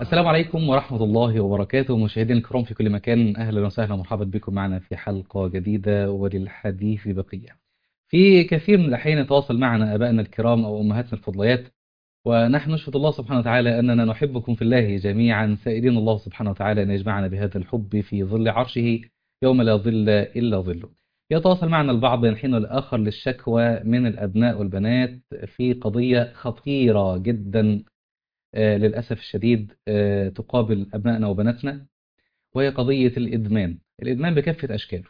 السلام عليكم ورحمة الله وبركاته مشاهدينا الكرام في كل مكان أهلا وسهلا ومرحبا بكم معنا في حلقة جديدة وللحديث بقية في كثير من الأحيان يتواصل معنا أبائنا الكرام أو أمهاتنا الفضليات ونحن نشهد الله سبحانه وتعالى أننا نحبكم في الله جميعا سائلين الله سبحانه وتعالى أن يجمعنا بهذا الحب في ظل عرشه يوم لا ظل إلا ظله يتواصل معنا البعض بين حين والآخر للشكوى من الأبناء والبنات في قضية خطيرة جدا آه، للأسف الشديد آه، تقابل أبنائنا وبناتنا وهي قضية الإدمان الإدمان بكافة أشكاله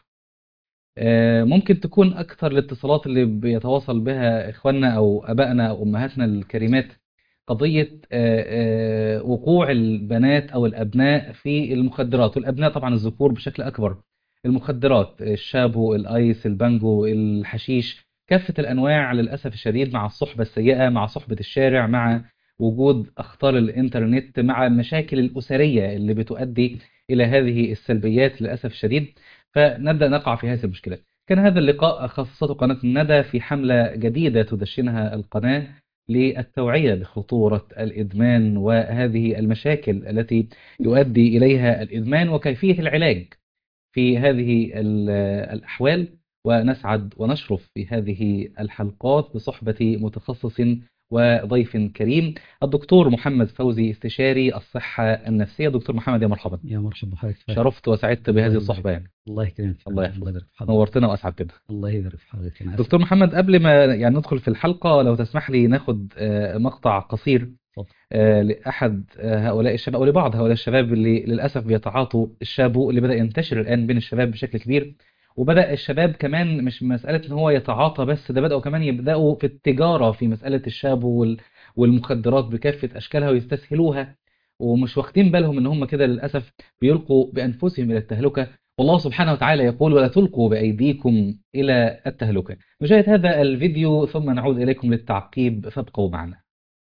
آه، ممكن تكون أكثر الاتصالات اللي بيتواصل بها إخواننا أو أبائنا أو أمهاتنا الكريمات قضية آه، آه، وقوع البنات أو الأبناء في المخدرات والأبناء طبعا الذكور بشكل أكبر المخدرات الشابو الآيس البانجو الحشيش كافة الأنواع للأسف الشديد مع الصحبة السيئة مع صحبة الشارع مع وجود أخطار الإنترنت مع المشاكل الأسرية اللي بتؤدي إلى هذه السلبيات للأسف الشديد فنبدأ نقع في هذه المشكلة كان هذا اللقاء خصصته قناة الندى في حملة جديدة تدشنها القناة للتوعية بخطورة الإدمان وهذه المشاكل التي يؤدي إليها الإدمان وكيفية العلاج في هذه ال- الأحوال ونسعد ونشرف في هذه الحلقات بصحبة متخصص وضيف كريم الدكتور محمد فوزي استشاري الصحة النفسية دكتور محمد يا مرحبا يا مرحبا حضرتك شرفت وسعدت بهذه الله الصحبة يبارك. يعني الله يكرمك الله الله يحفظك. يبارك في حضرتك نورتنا وأسعدتنا الله يبارك في حضرتك أنا آسف. دكتور محمد قبل ما يعني ندخل في الحلقة لو تسمح لي ناخد آه، مقطع قصير اتفضل. آه، لأحد آه، هؤلاء الشباب أو لبعض هؤلاء الشباب اللي للأسف بيتعاطوا الشابو اللي بدأ ينتشر الآن بين الشباب بشكل كبير وبدأ الشباب كمان مش مسألة إن هو يتعاطى بس ده بدأوا كمان يبدأوا في التجارة في مسألة الشابو وال- والمخدرات بكافة أشكالها ويستسهلوها ومش واخدين بالهم إن هم كده للأسف بيلقوا بأنفسهم إلى التهلكة والله سبحانه وتعالى يقول ولا تلقوا بأيديكم إلى التهلكة نشاهد هذا الفيديو ثم نعود إليكم للتعقيب فابقوا معنا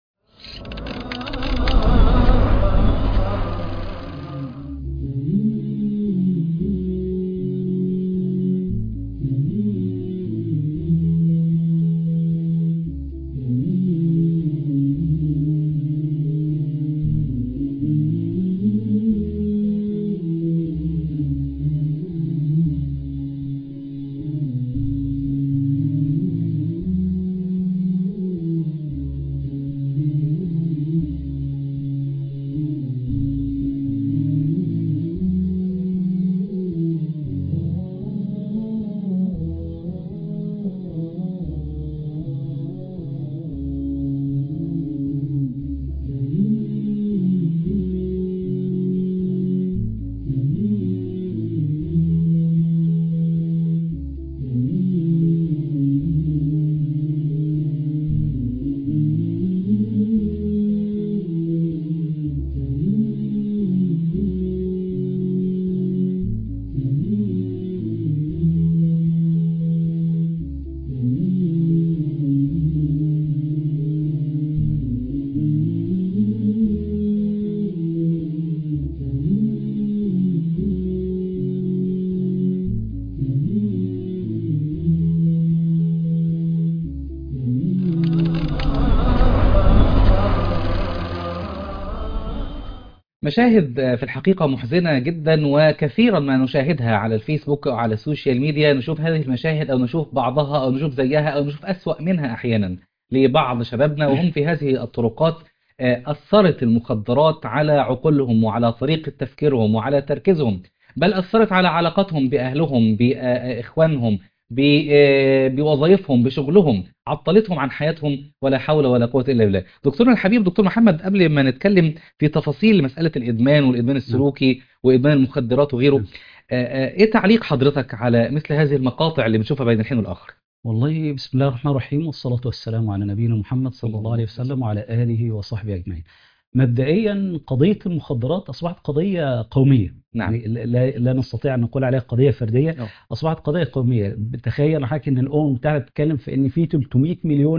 مشاهد في الحقيقة محزنة جدا وكثيرا ما نشاهدها على الفيسبوك أو على السوشيال ميديا نشوف هذه المشاهد أو نشوف بعضها أو نشوف زيها أو نشوف أسوأ منها أحيانا لبعض شبابنا وهم في هذه الطرقات آه، أثرت المخدرات على عقولهم وعلى طريقة تفكيرهم وعلى تركيزهم بل أثرت على علاقتهم بأهلهم بإخوانهم ب- آه، بوظائفهم بشغلهم عطلتهم عن حياتهم ولا حول ولا قوة إلا بالله دكتورنا الحبيب دكتور محمد قبل ما نتكلم في تفاصيل مسألة الإدمان والإدمان السلوكي وإدمان المخدرات وغيره نعم. آه، آه، إيه تعليق حضرتك على مثل هذه المقاطع اللي بنشوفها بين الحين والآخر والله بسم الله الرحمن الرحيم والصلاة والسلام على نبينا محمد صلى الله عليه وسلم وعلى آله وصحبه أجمعين مبدئيا قضية المخدرات أصبحت قضية قومية نعم يعني لا, لا نستطيع أن نقول عليها قضية فردية أوه. أصبحت قضية قومية تخيل حضرتك إن الأمم المتحدة بتتكلم في إن في 300 مليون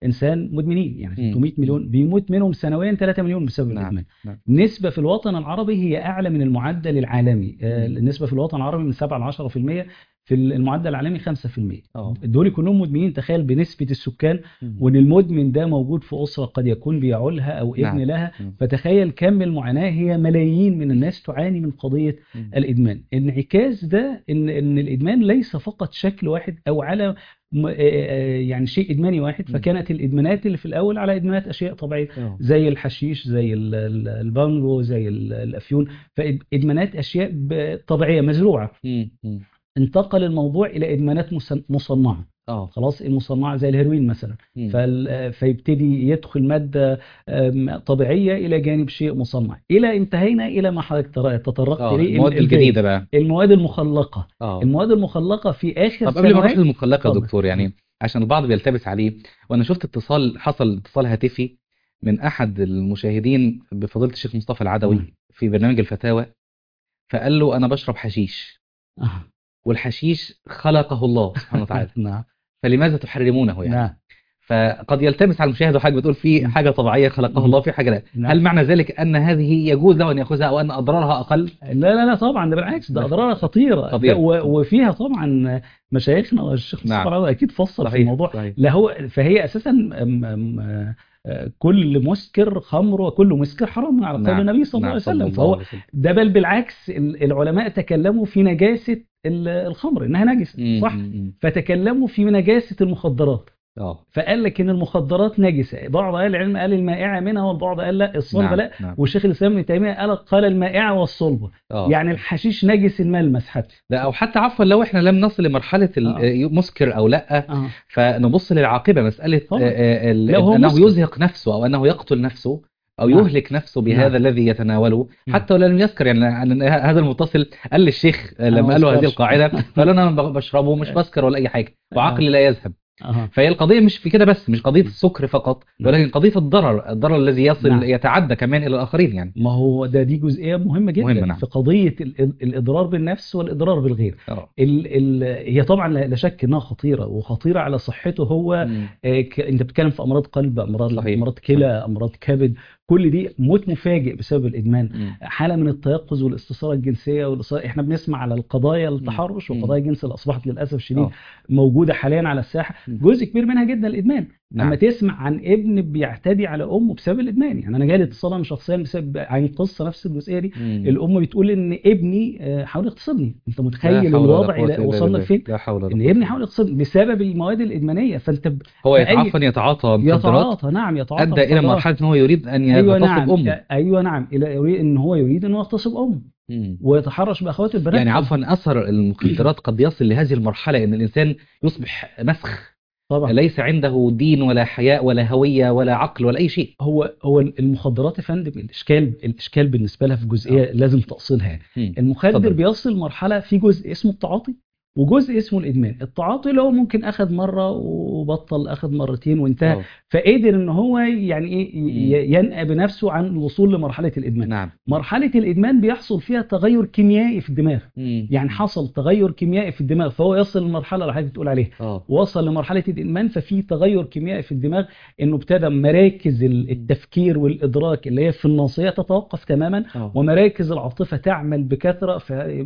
انسان مدمنين يعني مم. 300 مليون بيموت منهم سنويا 3 مليون بسبب نعم. الادمان نعم. النسبه في الوطن العربي هي اعلى من المعدل العالمي آه، مم. النسبه في الوطن العربي من 7 ل 10% في المعدل العالمي 5% اه دول كلهم مدمنين تخيل بنسبه السكان مم. وان المدمن ده موجود في اسره قد يكون بيعولها او ابن نعم. لها مم. فتخيل كم المعاناه هي ملايين من الناس تعاني من قضيه مم. الادمان انعكاس ده ان ان الادمان ليس فقط شكل واحد او على م- آه، آه، يعني شيء ادماني واحد مم. فكانت الادمانات اللي في الاول على ادمانات اشياء طبيعيه آه. زي الحشيش زي ال- ال- البانجو زي ال- الافيون فادمانات اشياء ب- طبيعيه مزروعه مم. مم. انتقل الموضوع الى ادمانات مصن- مصنعه اه خلاص المصنعه زي الهيروين مثلا مم. فال- فيبتدي يدخل ماده آم، طبيعيه الى جانب شيء مصنع الى انتهينا الى ما حضرتك تر- تطرقت اه اليه المواد ال- الجديدة بقى المواد المخلقه اه المواد المخلقه في اخر طب قبل ما نروح سنوات للمخلقة يا اتفضل. دكتور يعني عشان البعض بيلتبس عليه وانا شفت اتصال حصل اتصال هاتفي من احد المشاهدين بفضيلة الشيخ مصطفى العدوي نعم. في برنامج الفتاوى فقال له انا بشرب حشيش آه. والحشيش خلقه الله سبحانه وتعالى نعم فلماذا تحرمونه يعني نعم فقد يلتبس على المشاهد وحاجه بتقول في مم. حاجه طبيعيه خلقها مم. الله في حاجه لا نعم. هل معنى ذلك ان هذه يجوز له ان ياخذها او ان اضرارها اقل لا لا لا طبعا ده بالعكس ده اضرارها خطيره خطيرة. و- وفيها طبعا مشايخنا والشيخ مصطفى نعم. العوضي اكيد فصل في صحيح الموضوع صحيح لا هو فهي اساسا أم- أم- آه، كل مسكر خمر وكل مسكر حرام على قول نعم. النبي صلى الله نعم عليه صلى وسلم الله فهو عليه وسلم. ده بل بالعكس ال- العلماء تكلموا في نجاسه ال- الخمر انها نجسه مم، صح مم، مم. فتكلموا في نجاسه المخدرات اه فقال لك ان المخدرات نجسه بعض اهل العلم قال المائعه منها والبعض قال لا الصلبه نعم لا نعم والشيخ الاسلام ابن تيميه قال قال المائعه والصلبه اه يعني الحشيش نجس الملمس حتى لا او حتى عفوا لو احنا لم نصل لمرحله المسكر او لا اه فنبص للعاقبه مساله طبعا. آه، آه، ال- لا، هو انه مسكر. يزهق نفسه او انه يقتل نفسه او نعم. يهلك نفسه بهذا نعم. الذي يتناوله نعم. حتى ولو لم يسكر يعني عن- هذا المتصل قال للشيخ آه، أنا لما ما قال له هذه بسكرش. القاعده قال انا ب- بشربه مش بسكر ولا اي حاجه وعقلي لا يذهب اه فهي القضيه مش في كده بس مش قضيه السكر فقط نعم. ولكن قضيه الضرر الضرر الذي يصل نعم. يتعدى كمان الى الاخرين يعني ما هو ده دي جزئيه مهمه جدا مهمة، نعم. في قضيه ال- ال- الاضرار بالنفس والاضرار بالغير اه ال ال هي طبعا لا لا شك انها خطيره وخطيره على صحته هو مم. آه، ك- انت بتتكلم في امراض قلب امراض صحيح. امراض كلى امراض كبد كل دي موت مفاجئ بسبب الادمان مم. حاله من التيقظ والاستثاره الجنسيه والاستثارة احنا بنسمع على القضايا التحرش مم. وقضايا الجنس اللي اصبحت للاسف الشديد آه. موجوده حاليا على الساحه مم. جزء كبير منها جدا الادمان نعم. اما تسمع عن ابن بيعتدي على امه بسبب الادمان يعني انا جالي اتصال انا شخصيا بسبب عن قصه نفس الجزئيه دي مم. الام بتقول ان ابني آه، حاول يغتصبني انت لا متخيل حول ولا الوضع قوة إلى- إلا وصلنا بالله. لفين لا حول ولا ان قوة ابني إلا حاول يغتصبني بسبب المواد الادمانيه فانت ب- هو فأي- عفوا يتعاطى مخدرات يتعاطى نعم يتعاطى ادى الى مخدرات. مرحله ان هو يريد ان ايوه يغتصب نعم امه ايوه نعم الى يريد ان هو يريد انه يغتصب امه مم. ويتحرش باخوات البنات يعني عفوا اثر المخدرات قد يصل لهذه المرحله ان الانسان يصبح مسخ طبعا ليس عنده دين ولا حياء ولا هويه ولا عقل ولا اي شيء هو هو المخدرات يا فندم الاشكال الاشكال بالنسبه لها في جزئيه لازم تاصيلها يعني. مم. المخدر اتفضل. بيصل مرحله في جزء اسمه التعاطي وجزء اسمه الادمان التعاطي اللي هو ممكن اخذ مره وبطل اخذ مرتين وانتهى آه. فقدر ان هو يعني ايه ي- ينأى بنفسه عن الوصول لمرحله الادمان نعم مرحله الادمان بيحصل فيها تغير كيميائي في الدماغ مم. يعني حصل تغير كيميائي في الدماغ فهو يصل للمرحله اللي حضرتك بتقول عليها اه وصل لمرحله الادمان ففي تغير كيميائي في الدماغ انه ابتدى مراكز ال- التفكير والادراك اللي هي في الناصيه تتوقف تماما آه. ومراكز العاطفه تعمل بكثره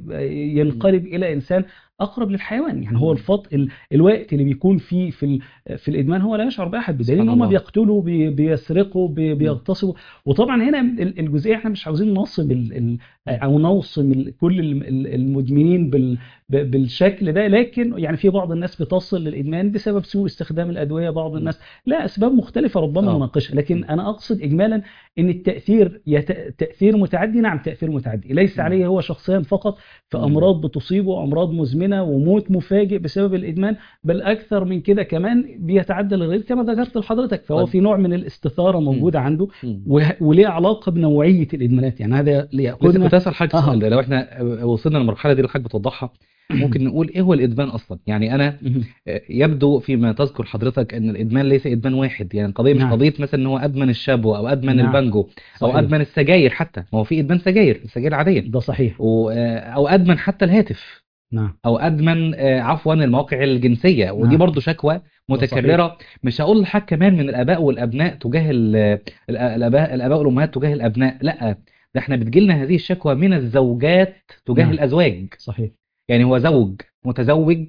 فينقلب الى انسان اقرب للحيوان يعني هو الفط ال... الوقت اللي بيكون فيه في ال... في الادمان هو لا يشعر باحد بدليل سبحان ان هم الله. بيقتلوا بي... بيسرقوا بي... بيغتصبوا وطبعا هنا ال- الجزئيه احنا مش عاوزين نوصم ال... ال... او نوصم ال... كل الم- ال- المدمنين بال... ب- بالشكل ده لكن يعني في بعض الناس بتصل للادمان بسبب سوء استخدام الادويه بعض الناس لا اسباب مختلفه ربما آه. نناقشها لكن انا اقصد اجمالا ان التاثير يت... تاثير متعدي نعم تاثير متعدي ليس مم. عليه هو شخصيا فقط في مم. امراض بتصيبه امراض مزمنه وموت مفاجئ بسبب الادمان بل اكثر من كده كمان بيتعدى للغير كما ذكرت لحضرتك فهو طيب. في نوع من الاستثاره موجوده عنده مم. وه- وليه علاقه بنوعيه الادمانات يعني هذا لسه ليأخذنا كنت اسال حضرتك آه. السؤال ده لو احنا وصلنا للمرحله دي اللي حضرتك بتوضحها ممكن نقول ايه هو الادمان اصلا يعني انا مهم. يبدو فيما تذكر حضرتك ان الادمان ليس ادمان واحد يعني القضيه مش نعم. قضيه مثلا ان هو ادمن الشابو او ادمن نعم. البانجو او صحيح. ادمن السجاير حتى ما هو في ادمان سجاير السجاير العاديه ده صحيح و... او ادمن حتى الهاتف نعم او ادمن آه، عفوا المواقع الجنسيه ودي نعم. برضو شكوى صحيح. متكرره مش هقول لحد كمان من الاباء والابناء تجاه ال- ال- الاباء الاباء والامهات تجاه الابناء لا ده احنا بتجيلنا هذه الشكوى من الزوجات تجاه نعم. الازواج صحيح يعني هو زوج متزوج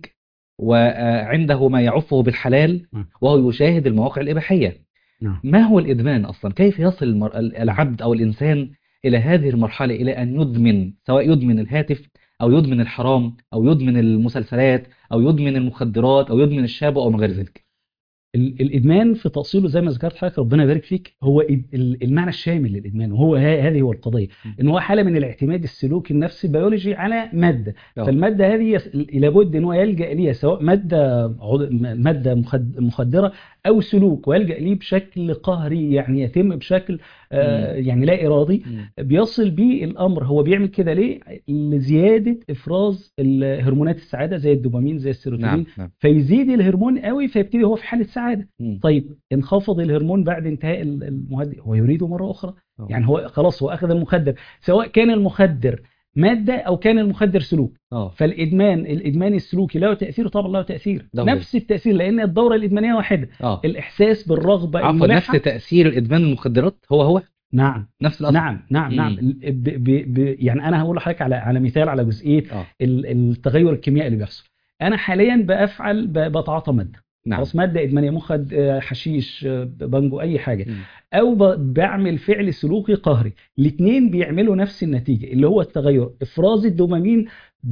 وعنده ما يعفه بالحلال نعم. وهو يشاهد المواقع الإباحية نعم ما هو الإدمان أصلا كيف يصل المر... العبد أو الإنسان إلى هذه المرحلة إلى أن يدمن سواء يدمن الهاتف أو يدمن الحرام أو يدمن المسلسلات أو يدمن المخدرات أو يدمن الشاب أو ما غير ذلك ال- الادمان في تاصيله زي ما ذكرت حضرتك ربنا يبارك فيك هو إد- ال- المعنى الشامل للادمان وهو ه- هذه هو القضيه م. ان هو حاله من الاعتماد السلوكي النفسي البيولوجي على ماده آه. فالماده هذه يس- لابد ان هو يلجا ليها سواء ماده عض- م- ماده مخد- مخدره او سلوك ويلجا ليه بشكل قهري يعني يتم بشكل آه يعني لا ارادي بيصل بيه الامر هو بيعمل كده ليه لزياده افراز ال- هرمونات السعاده زي الدوبامين زي السيروتونين نعم نعم فيزيد الهرمون قوي فيبتدي هو في حاله سعاده مم. طيب انخفض الهرمون بعد انتهاء ال- المهدئ هو يريده مره اخرى آه. يعني هو خلاص هو اخذ المخدر سواء كان المخدر ماده او كان المخدر سلوك اه فالادمان الادمان السلوكي له تاثير طبعا له تاثير ده هو. نفس التاثير لان الدوره الادمانيه واحده اه الاحساس بالرغبه عفوا الملحه نفس تأثير الإدمان المخدرات هو هو نعم نفس الأصل نعم نعم نعم مم. ب ب ب يعني انا هقول لحضرتك على على مثال على جزئيه اه ال- التغير الكيميائي اللي بيحصل انا حاليا بافعل ب- بتعاطى ماده نعم خلاص ماده ادمانيه مخد آه، حشيش آه، بانجو اي حاجه مم. او ب- بعمل فعل سلوكي قهري الاثنين بيعملوا نفس النتيجه اللي هو التغير افراز الدوبامين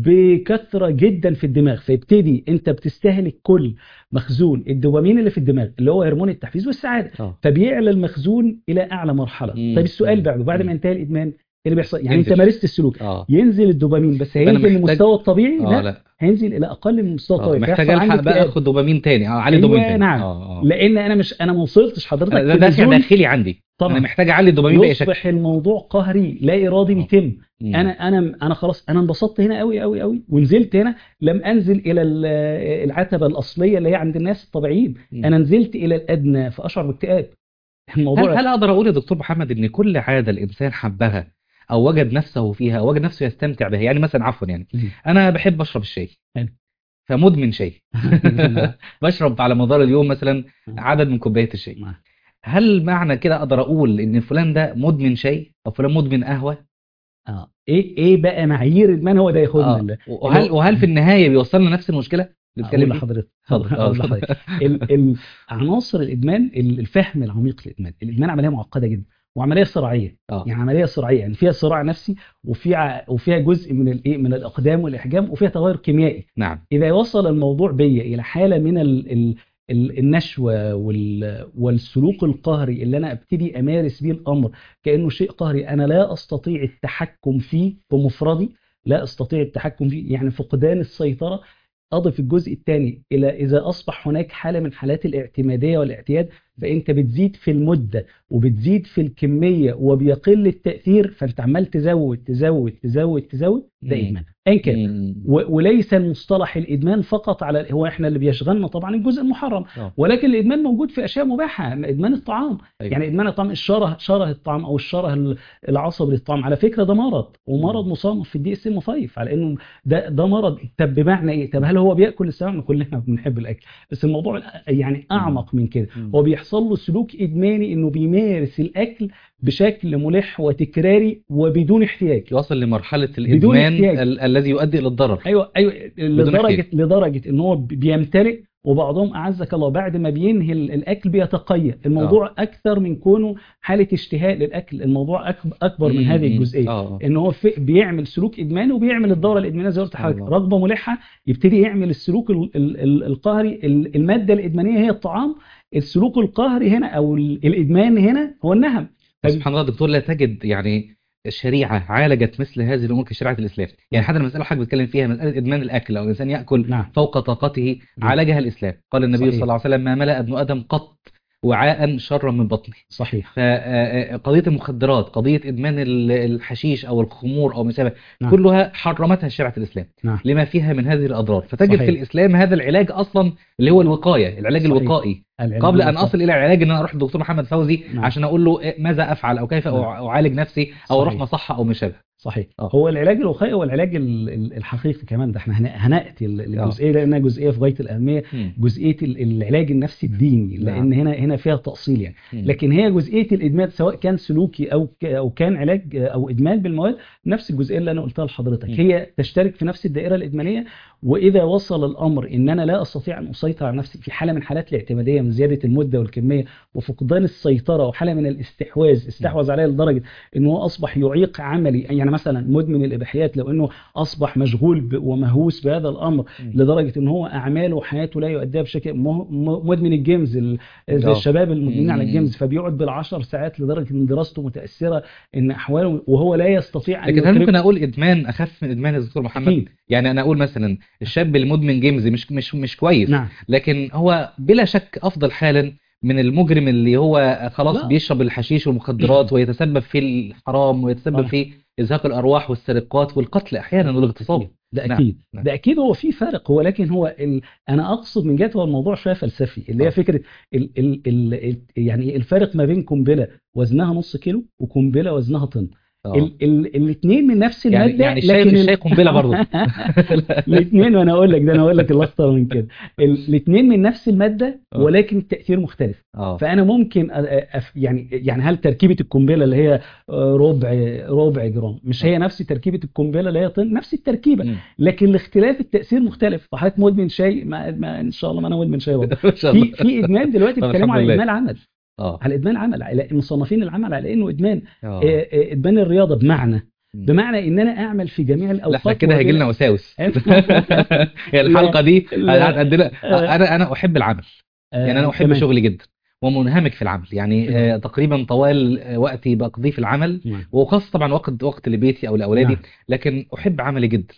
بكثره جدا في الدماغ فيبتدي انت بتستهلك كل مخزون الدوبامين اللي في الدماغ اللي هو هرمون التحفيز والسعاده اه فبيعلى المخزون الى اعلى مرحله مم. طيب السؤال مم. بعده بعد مم. ما ينتهي الادمان ايه اللي بيحصل يعني ينزل. انت مارست السلوك اه ينزل الدوبامين بس أنا هينزل محتاج- للمستوى الطبيعي اه لا لا هينزل الى اقل من المستوى آه. الطبيعي محتاج فيحصل عندي الحق بقى اكتئاب. اخد دوبامين تاني اه علي أيوة، دوبامين تاني نعم. اه اه لان انا مش انا ما وصلتش حضرتك ده في دافع النزول. داخلي عندي انا طبعا محتاج اعلي الدوبامين باي شكل يصبح الموضوع قهري لا ارادي آه. بيتم مم. انا انا انا خلاص انا انبسطت هنا قوي قوي قوي ونزلت هنا لم انزل الى ال- العتبه الاصليه اللي هي عند الناس الطبيعيين مم. انا نزلت الى الادنى فاشعر باكتئاب هل, الموضوع هل اقدر اقول يا دكتور محمد ان كل عاده الانسان حبها او وجد نفسه فيها او وجد نفسه يستمتع بها يعني مثلا عفوا يعني مم. انا بحب اشرب الشاي حلو. فمدمن شاي بشرب على مدار اليوم مثلا مم. عدد من كوبايات الشاي نعم. هل معنى كده اقدر اقول ان فلان ده مدمن شاي او فلان مدمن قهوه اه ايه ايه بقى معايير ادمان هو ده ياخدنا آه. ال- وهل وهل في النهايه بيوصلنا نفس المشكله اللي اقول بتكلم فيها لحضرتك اتفضل. آه، اقول اتفضل. لحضرتك ال- ال- عناصر الادمان ال- الفهم العميق للادمان الادمان عمليه معقده جدا وعمليه صراعيه اه يعني عمليه صراعيه يعني فيها صراع نفسي وفيها وفيها جزء من الايه من الاقدام والاحجام وفيها تغير كيميائي نعم اذا وصل الموضوع بيا الى حاله من ال ال ال- النشوه وال والسلوك القهري اللي انا ابتدي امارس بيه الامر كانه شيء قهري انا لا استطيع التحكم فيه بمفردي لا استطيع التحكم فيه يعني فقدان السيطره اضف الجزء الثاني الى اذا اصبح هناك حاله من حالات الاعتماديه والاعتياد فانت بتزيد في المده وبتزيد في الكميه وبيقل التاثير فانت عمال تزود تزود تزود تزود ده مم. ادمان ايا كان مم. و- وليس المصطلح الادمان فقط على هو احنا اللي بيشغلنا طبعا الجزء المحرم آه. ولكن الادمان موجود في اشياء مباحه ادمان الطعام أيوة. يعني ادمان الطعام الشره شره الطعام او الشره ال- العصبي للطعام على فكره ده مرض ومرض مصنف في الدي اس ام 5 على انه ده ده مرض طب بمعنى ايه طب هل هو بياكل السمك كلنا بنحب الاكل بس الموضوع يعني اعمق من كده مم. هو بيحصل له سلوك ادماني انه بيمارس الاكل بشكل ملح وتكراري وبدون احتياج يوصل لمرحله بدون الادمان احتياج. ال- الذي يؤدي الى الضرر ايوه ايوه لدرجه احتياج. لدرجه ان هو بيمتلئ وبعضهم اعزك الله بعد ما بينهي ال- الاكل بيتقيأ الموضوع اكثر من كونه حاله اشتهاء للاكل الموضوع أكب- اكبر من مم. هذه مم. الجزئيه اه ان هو في بيعمل سلوك ادماني وبيعمل الدوره الادمانيه زي ما قلت لحضرتك الله. رغبه ملحه يبتدي يعمل السلوك ال- ال- ال- القهري ال- الماده الادمانيه هي الطعام السلوك القهري هنا او ال- الادمان هنا هو النهم سبحان الله دكتور لا تجد يعني شريعة عالجت مثل هذه الأمور كشريعة الإسلام يعني حتى المسألة حضرتك بتتكلم فيها مسألة إدمان الأكل أو الإنسان يأكل نعم فوق طاقته نعم. عالجها الإسلام قال النبي صحيح. صلى الله عليه وسلم ما ملأ ابن آدم قط وعاء شرا من بطنه صحيح فقضية المخدرات قضية إدمان ال- الحشيش أو الخمور أو ما شابه نعم. كلها حرمتها شريعة الإسلام نعم لما فيها من هذه الأضرار فتجد صحيح. في الإسلام هذا العلاج أصلا اللي هو الوقاية العلاج صحيح. الوقائي العلم قبل ان بالطبع. اصل الى علاج ان انا اروح للدكتور محمد فوزي نعم. عشان اقول له إيه ماذا افعل او كيف نعم. اعالج نفسي او اروح صحيح. مصحه او ما شابه صحيح آه. هو العلاج الوقائي هو العلاج ال- ال- الحقيقي كمان ده احنا هن- هناتي ال- الجزئيه لانها جزئيه في غايه الاهميه مم. جزئيه ال- العلاج النفسي الديني لان نعم. هنا هنا فيها تاصيل يعني مم. لكن هي جزئيه الادمان سواء كان سلوكي او ك- او كان علاج او ادمان بالمواد نفس الجزئيه اللي انا قلتها لحضرتك مم. هي تشترك في نفس الدائره الادمانيه واذا وصل الامر ان انا لا استطيع ان اسيطر على نفسي في حاله من حالات الاعتماديه من زياده المده والكميه وفقدان السيطره وحاله من الاستحواذ استحوذ عليا لدرجه ان هو اصبح يعيق عملي يعني مثلا مدمن الاباحيات لو انه اصبح مشغول ب- ومهووس بهذا الامر مم. لدرجه ان هو اعماله وحياته لا يؤديها بشكل مه- م- مدمن الجيمز ال- زي آه. الشباب المدمنين على مم. الجيمز فبيقعد بالعشر ساعات لدرجه ان دراسته متاثره ان احواله وهو لا يستطيع ان لكن هل يترك- ممكن اقول ادمان اخف من ادمان يا دكتور محمد اكيد يعني انا اقول مثلا الشاب المدمن جيمز مش مش مش كويس نعم لكن هو بلا شك افضل حالا من المجرم اللي هو خلاص لا. بيشرب الحشيش والمخدرات ويتسبب في الحرام ويتسبب طبعا. في ازهاق الارواح والسرقات والقتل احيانا والاغتصاب ده نعم، اكيد نعم. ده اكيد هو في فرق هو لكن هو ال... انا اقصد من جهه هو الموضوع شويه فلسفي اللي آه. هي فكره ال... ال... ال... ال... يعني الفرق ما بين قنبله وزنها نص كيلو وقنبله وزنها طن آه. ال... ال... الاثنين من نفس يعني الماده يعني الشاي لكن الشاي قنبله برضه الاثنين وانا اقول لك ده انا اقول لك الاخطر من كده الاثنين من نفس الماده آه. ولكن التاثير مختلف اه فانا ممكن أ- أ- أف- يعني يعني هل تركيبه القنبله اللي هي آه، ربع ربع جرام مش هي نفس تركيبه القنبله اللي هي طن نفس التركيبه مم. لكن الاختلاف التاثير مختلف فحضرتك مدمن شاي ما, ما ان شاء الله ما انا مدمن شاي برضه ما شاء في الله في ادمان دلوقتي طب بيتكلموا الحمد على لله. ادمان عمل اه على ادمان عمل على مصنفين العمل على انه ادمان اه آه، آه، ادمان الرياضه بمعنى مم. بمعنى ان انا اعمل في جميع لا الاوقات احنا كده هيجي لنا وبلا- وساوس هي الحلقه دي لا. هتقدم آه. انا انا احب العمل يعني انا آه، احب تمام. شغلي جدا ومنهمك في العمل يعني آه تقريبا طوال آه، وقتي بقضيه في العمل نعم. وخاصة طبعا وقت وقت لبيتي او لاولادي نعم. لكن احب عملي جدا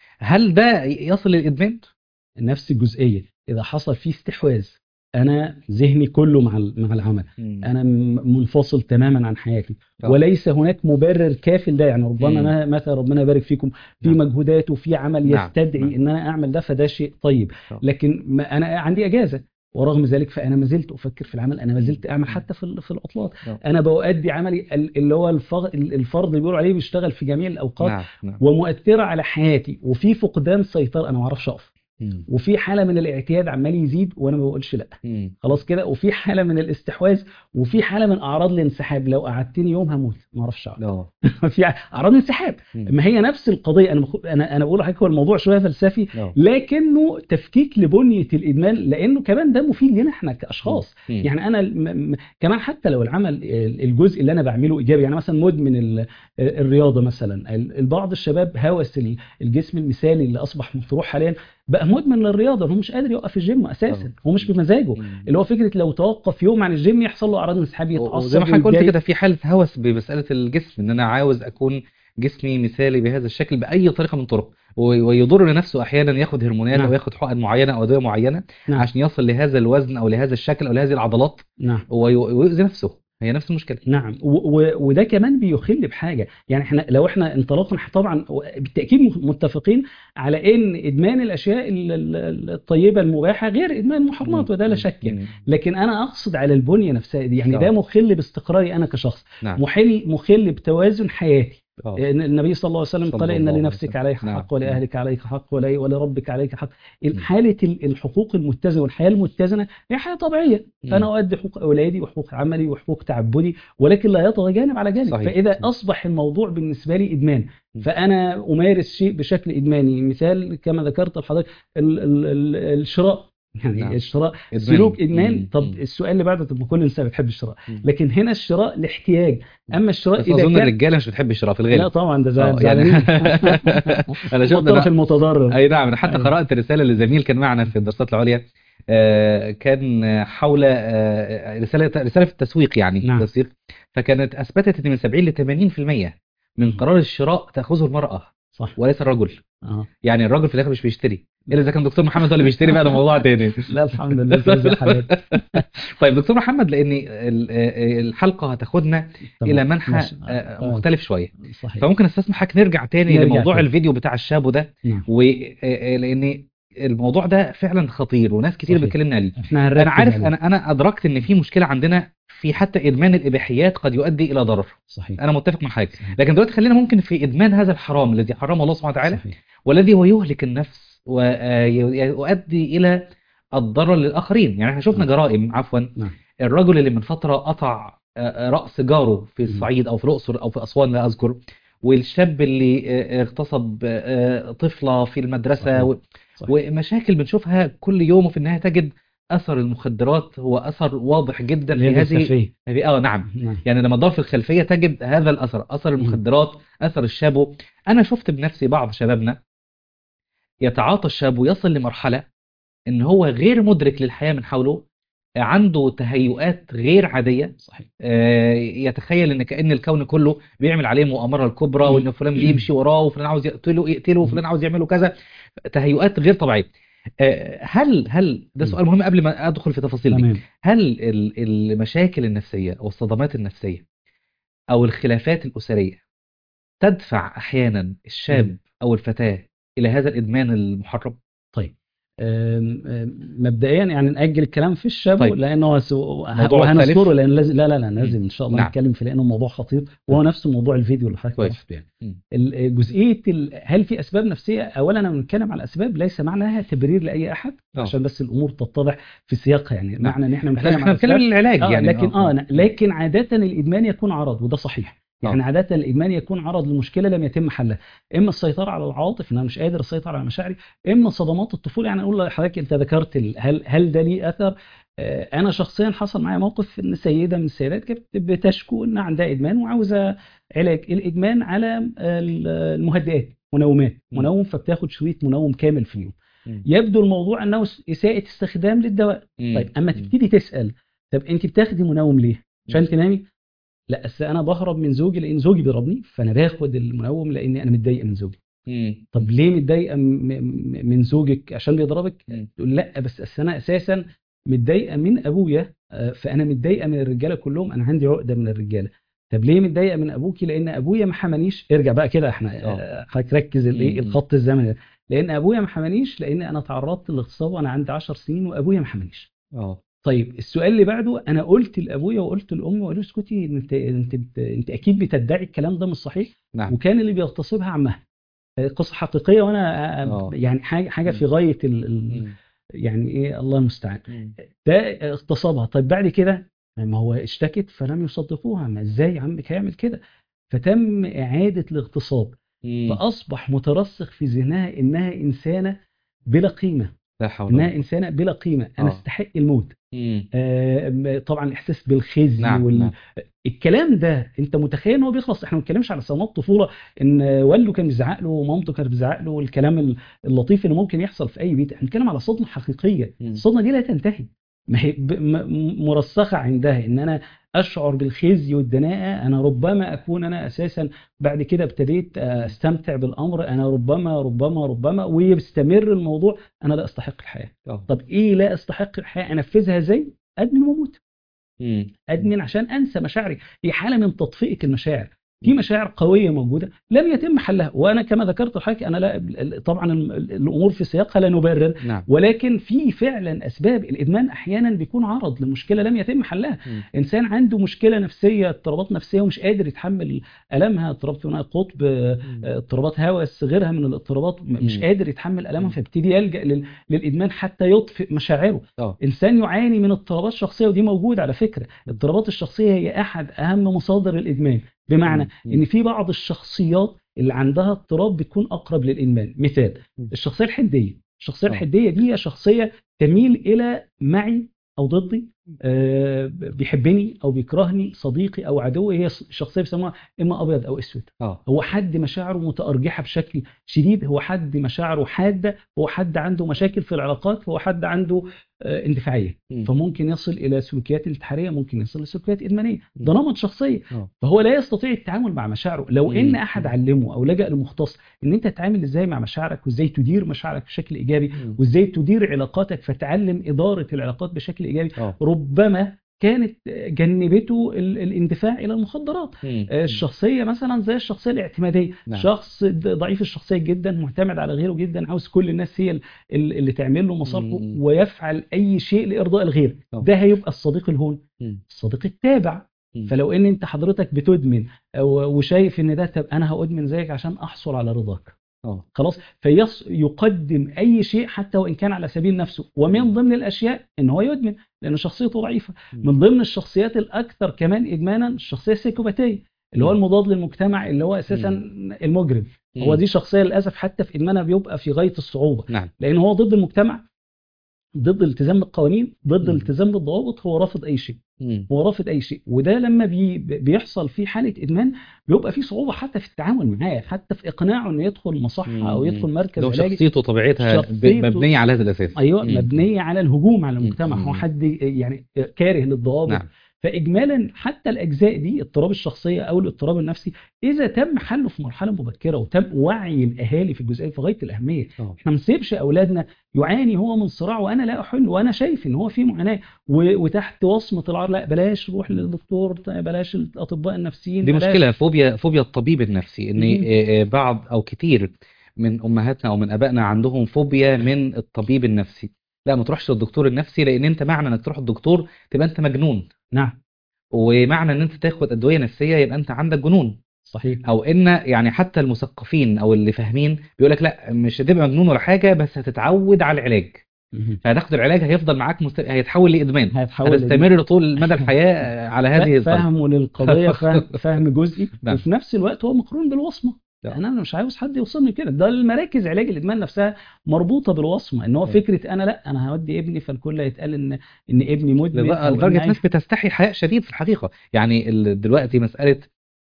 هل ده يصل للادمان نفس الجزئيه اذا حصل فيه استحواذ انا ذهني كله مع ال- مع العمل انا م- منفصل تماما عن حياتي آه. وليس هناك مبرر كاف لده يعني ربما مم. أنا مثلا ربنا يبارك فيكم في نعم. مجهودات وفي عمل نعم. يستدعي نعم. ان انا اعمل ده فده شيء طيب آه. لكن ما انا عندي اجازه ورغم ذلك فانا ما زلت افكر في العمل انا ما زلت اعمل مم. حتى في ال- في العطلات آه. انا بؤدي عملي ال- اللي هو الفر- الفرض اللي بيقولوا عليه بيشتغل في جميع الاوقات نعم نعم ومؤثره على حياتي وفي فقدان سيطره انا ما اعرفش اقف مم. وفي حاله من الاعتياد عمال يزيد وانا ما بقولش لا مم. خلاص كده وفي حاله من الاستحواذ وفي حاله من اعراض الانسحاب لو قعدتني يوم هموت ما اعرفش اقعد اه في اعراض انسحاب مم. ما هي نفس القضيه انا بخ... انا انا بقول لحضرتك هو الموضوع شويه فلسفي آه. لكنه تفكيك لبنيه الادمان لانه كمان ده مفيد لنا احنا كاشخاص مم. يعني انا م... م... كمان حتى لو العمل الجزء اللي انا بعمله ايجابي يعني مثلا مدمن ال... الرياضه مثلا ال- البعض الشباب هوس ال- الجسم المثالي اللي اصبح مطروح حاليا بقى مدمن للرياضه هو مش قادر يوقف الجيم اساسا آه. هو مش بمزاجه مم. اللي هو فكره لو توقف يوم عن الجيم يحصل له اعراض انسحاب يتعصب وزي ما حضرتك قلت ويتضايق. كده في حالة هوس بمسألة الجسم ان انا عاوز اكون جسمي مثالي بهذا الشكل بأي طريقة من الطرق و- ويضر لنفسه احيانا ياخد هرمونات نعم. او ياخد حقن معينة او ادوية معينة نعم. عشان يصل لهذا الوزن او لهذا الشكل او لهذه العضلات نعم وي- ويؤذي نفسه هي نفس المشكلة نعم و- و- وده كمان بيخل بحاجه يعني احنا لو احنا انطلقنا طبعا بالتاكيد م- متفقين على ان ادمان الاشياء ال- ال- الطيبه المباحه غير ادمان المحرمات وده لا شك يعني. مم. لكن انا اقصد على البنيه نفسها دي يعني آه. ده مخل باستقراري انا كشخص نعم محل مخل بتوازن حياتي آه. النبي صلى الله عليه وسلم صلى قال ان الله عليه لنفسك وسلم. عليك نعم. حق ولاهلك عليك حق ولي- ولربك عليك حق حاله ال- الحقوق المتزنه والحياه المتزنه هي حياه طبيعيه مم. فانا اؤدي حقوق اولادي وحقوق عملي وحقوق تعبدي ولكن لا يتجانب على جانب صحيح. فاذا اصبح الموضوع بالنسبه لي ادمان مم. فانا امارس شيء بشكل ادماني مثال كما ذكرت لحضرتك ال- ال- ال- الشراء يعني نعم. الشراء إدمان. سلوك ادمان مم. طب مم. السؤال اللي بعده طب ما كل انسان بتحب الشراء مم. لكن هنا الشراء لاحتياج اما الشراء بس اذا اظن كان الرجاله مش بتحب الشراء في لا الغالب طبعا ده آه، زعل يعني زعلانين انا شفت الطرف أنا- المتضرر اي نعم انا حتى أيوة. قرات رساله لزميل كان معنا في الدراسات العليا آه، كان حول آه، رساله رساله في التسويق يعني نعم. التسويق فكانت اثبتت ان من 70 ل 80% من قرار الشراء تاخذه المراه صح وليس الرجل اه يعني الراجل في الاخر مش بيشتري الا اذا كان دكتور محمد هو اللي بيشتري بقى ده موضوع تاني لا الحمد لله في هذه الحالات طيب دكتور محمد لان ال- آه، الحلقه هتاخدنا تمام. الى منحى ماشي. آه، تمام. مختلف شويه صحيح فممكن استسمحك نرجع تاني نرجع لموضوع تاني. الفيديو بتاع الشاب ده نعم ولان الموضوع ده فعلا خطير وناس كتير صحيح. بتكلمنا عليه احنا هنركز انا عارف عليه. انا انا ادركت ان في مشكله عندنا في حتى ادمان الاباحيات قد يؤدي الى ضرر صحيح انا متفق مع حضرتك صحيح. لكن دلوقتي خلينا ممكن في ادمان هذا الحرام الذي حرمه الله سبحانه وتعالى صحيح. والذي هو يهلك النفس ويؤدي الى الضرر للاخرين يعني احنا شفنا نعم. جرائم عفوا نعم. الرجل اللي من فتره قطع آه، راس جاره في مم. الصعيد او في الاقصر او في اسوان لا اذكر والشاب اللي آه، اغتصب آه، طفله في المدرسه صحيح. و- صحيح. ومشاكل بنشوفها كل يوم وفي النهايه تجد اثر المخدرات هو اثر واضح جدا في اليد هذه الخفية. هذه- اه نعم نعم. يعني لما تدور في الخلفيه تجد هذا الاثر اثر المخدرات اثر الشابو انا شفت بنفسي بعض شبابنا يتعاطى الشاب ويصل لمرحله ان هو غير مدرك للحياه من حوله عنده تهيؤات غير عاديه صحيح آه، يتخيل ان كأن الكون كله بيعمل عليه مؤامرة الكبرى مم. وان فلان بيمشي وراه وفلان عاوز يقتله يقتله وفلان عاوز يعمله كذا تهيؤات غير طبيعية آه، هل هل ده مم. سؤال مهم قبل ما ادخل في تفاصيل دي تمام هل ال- المشاكل النفسية او الصدمات النفسية او الخلافات الأسرية تدفع احيانا الشاب مم. او الفتاة الى هذا الادمان المحرم طيب أم- أم، مبدئيا يعني نأجل الكلام في الشاب طيب. لانه هو سو- موضوع وهنذكره مختلف. لان لازم لا لا لا لازم مم. ان شاء الله نعم. نتكلم فيه لانه موضوع خطير وهو نفس موضوع الفيديو اللي حضرتك كويس. وضحته يعني مم. ال- جزئيه ال- هل في اسباب نفسيه اولا انا بنتكلم على الاسباب ليس معناها تبرير لاي احد آه. عشان بس الامور تتضح في سياقها يعني نعم. معنى ان احنا احنا بنتكلم احنا على بنتكلم الأسباب العلاج آه يعني لكن اه ن- لكن عاده الادمان يكون عرض وده صحيح يعني آه. عاده الادمان يكون عرض لمشكله لم يتم حلها اما السيطره على العواطف ان انا مش قادر اسيطر على مشاعري اما صدمات الطفوله يعني اقول لحضرتك انت ذكرت ال- هل هل ده ليه اثر آه، انا شخصيا حصل معايا موقف ان سيده من السيدات كانت بتشكو ان عندها ادمان وعاوزه علاج الادمان على ال- المهدئات منومات م. منوم فبتاخد شريط منوم كامل في اليوم مم. يبدو الموضوع انه اساءه استخدام للدواء مم. طيب اما مم. تبتدي تسال طب انت بتاخدي منوم ليه عشان تنامي لا اصل انا بهرب من زوجي لان زوجي بيضربني فانا باخد المنوم لاني انا متضايقه من زوجي مم. طب ليه متضايقه م- م- من زوجك عشان بيضربك مم. تقول لا بس اصل انا اساسا متضايقه من ابويا آه، فانا متضايقه من الرجاله كلهم انا عندي عقده من الرجاله طب ليه متضايقه من ابوكي لان ابويا ما حمانيش ارجع بقى كده احنا آه. آه، حضرتك ركز الايه مم. الخط الزمني ده لان ابويا ما حمانيش لان انا تعرضت للاغتصاب وانا عندي 10 سنين وابويا ما حمانيش اه طيب السؤال اللي بعده انا قلت لابويا وقلت لامي وقالوا اسكتي انت انت انت, انت اكيد بتدعي الكلام ده مش صحيح نعم وكان اللي بيغتصبها عمها قصه حقيقيه وانا آه. يعني حاجه حاجه في غايه ال ال مم. يعني ايه الله المستعان مم. ده اغتصبها طيب بعد كده ما هو اشتكت فلم يصدقوها ما ازاي عمك هيعمل كده فتم اعاده الاغتصاب مم. فاصبح مترسخ في ذهنها انها انسانه بلا قيمه لا حول انها ولا انسانه بلا قيمه انا آه. استحق الموت مم. آه، طبعا الاحساس بالخزي نعم وال... نعم الكلام ده انت متخيل ان هو بيخلص احنا ما بنتكلمش على صدمات طفوله ان والده كان بيزعق له ومامته كانت بتزعق له والكلام ال- اللطيف اللي ممكن يحصل في اي بيت احنا بنتكلم على صدمه حقيقيه مم. الصدمه دي لا تنتهي ما هي ب... م... مرسخه عندها ان انا اشعر بالخزي والدناءه انا ربما اكون انا اساسا بعد كده ابتديت استمتع بالامر انا ربما ربما ربما ويستمر الموضوع انا لا استحق الحياه آه. طب ايه لا استحق الحياه انفذها ازاي ادمن واموت مم. ادمن عشان انسى مشاعري هي حاله من تطفئه المشاعر في مشاعر قويه موجوده لم يتم حلها وانا كما ذكرت لحضرتك انا لا طبعا ال- ال- الامور في سياقها لا نبرر نعم ولكن في فعلا اسباب الادمان احيانا بيكون عرض لمشكله لم يتم حلها مم. انسان عنده مشكله نفسيه اضطرابات نفسيه ومش قادر يتحمل المها اضطراب ثنائي القطب آه، اضطرابات هوس غيرها من الاضطرابات م- مش مم. قادر يتحمل المها مم. فيبتدي يلجا لل- للادمان حتى يطفئ مشاعره اه انسان يعاني من اضطرابات شخصيه ودي موجوده على فكره الاضطرابات الشخصيه هي احد اهم مصادر الادمان بمعنى مم. ان في بعض الشخصيات اللي عندها اضطراب بتكون اقرب للادمان مثال مم. الشخصيه الحديه الشخصيه آه. الحديه دي هي شخصيه تميل الى معي او ضدي آه، بيحبني او بيكرهني صديقي او عدوي هي شخصيه بيسموها اما ابيض او اسود اه هو حد مشاعره متأرجحة بشكل شديد هو حد مشاعره حادة هو حد عنده مشاكل في العلاقات هو حد عنده آه، اندفاعية مم. فممكن يصل إلى سلوكيات انتحارية ممكن يصل لسلوكيات إدمانية مم. ده نمط شخصية آه. فهو لا يستطيع التعامل مع مشاعره لو إن مم. أحد مم. علمه أو لجأ لمختص إن أنت تتعامل إزاي مع مشاعرك وإزاي تدير مشاعرك بشكل إيجابي مم. وإزاي تدير علاقاتك فتعلم إدارة العلاقات بشكل إيجابي اه ربما كانت جنبته ال- الاندفاع الى المخدرات مم. الشخصيه مثلا زي الشخصيه الاعتماديه نعم. شخص د- ضعيف الشخصيه جدا معتمد على غيره جدا عاوز كل الناس هي ال- ال- اللي تعمل له مصالحه مم. ويفعل اي شيء لارضاء الغير طبعا. ده هيبقى الصديق الهون مم. الصديق التابع مم. فلو ان انت حضرتك بتدمن و- وشايف ان ده طب انا هادمن زيك عشان احصل على رضاك اه خلاص فيقدم اي شيء حتى وان كان على سبيل نفسه ومن ضمن الاشياء ان هو يدمن لان شخصيته ضعيفه من ضمن الشخصيات الاكثر كمان ادمانا الشخصيه السيكوباتيه اللي هو مم. المضاد للمجتمع اللي هو اساسا المجرم هو دي شخصيه للاسف حتى في ادمانها بيبقى في غايه الصعوبه نعم لان هو ضد المجتمع ضد الالتزام بالقوانين ضد مم. الالتزام بالضوابط هو رافض اي شيء مم. هو رافض اي شيء وده لما بي بيحصل فيه حاله ادمان بيبقى فيه صعوبه حتى في التعامل معاه حتى في اقناعه انه يدخل مصحه او مم. يدخل مركز لو علاجي شخصيته طبيعتها ب- شخصيته- مبنية على هذا الأساس ايوه مم. مبنيه على الهجوم على المجتمع مم. هو حد يعني كاره للضوابط نعم فاجمالا حتى الاجزاء دي اضطراب الشخصيه او الاضطراب النفسي اذا تم حله في مرحله مبكره وتم وعي الاهالي في الجزئيه في غايه الاهميه آه. احنا ما نسيبش اولادنا يعاني هو من صراع وانا لا احل وانا شايف ان هو في معاناه و- وتحت وصمه العار لا بلاش روح للدكتور بلاش الاطباء النفسيين دي بلاش مشكلة فوبيا فوبيا الطبيب النفسي ان مم. آه، آه، بعض او كتير من امهاتنا او من ابائنا عندهم فوبيا من الطبيب النفسي لا ما تروحش للدكتور النفسي لان انت معنى انك تروح الدكتور تبقى انت مجنون نعم ومعنى ان انت تاخد ادوية نفسية يبقى انت عندك جنون صحيح او ان يعني حتى المثقفين او اللي فاهمين بيقول لك لا مش هتبقى مجنون ولا حاجة بس هتتعود على العلاج مهم. فهتاخد العلاج هيفضل معاك مست... هيتحول لادمان هيتحول هتستمر طول مدى الحياة على هذه الطريقة فاهمه للقضيه فهم, فهم جزئي نعم. وفي نفس الوقت هو مقرون بالوصمه نعم. انا مش عاوز حد يوصلني كده ده المراكز علاج الادمان نفسها مربوطه بالوصمه ان هو نعم. فكره انا لا انا هودي ابني فالكل هيتقال ان ان ابني مدمن لدرجة أو إن لدرجة عايز- ناس بتستحي حياء شديد في الحقيقة يعني ال- دلوقتي مسألة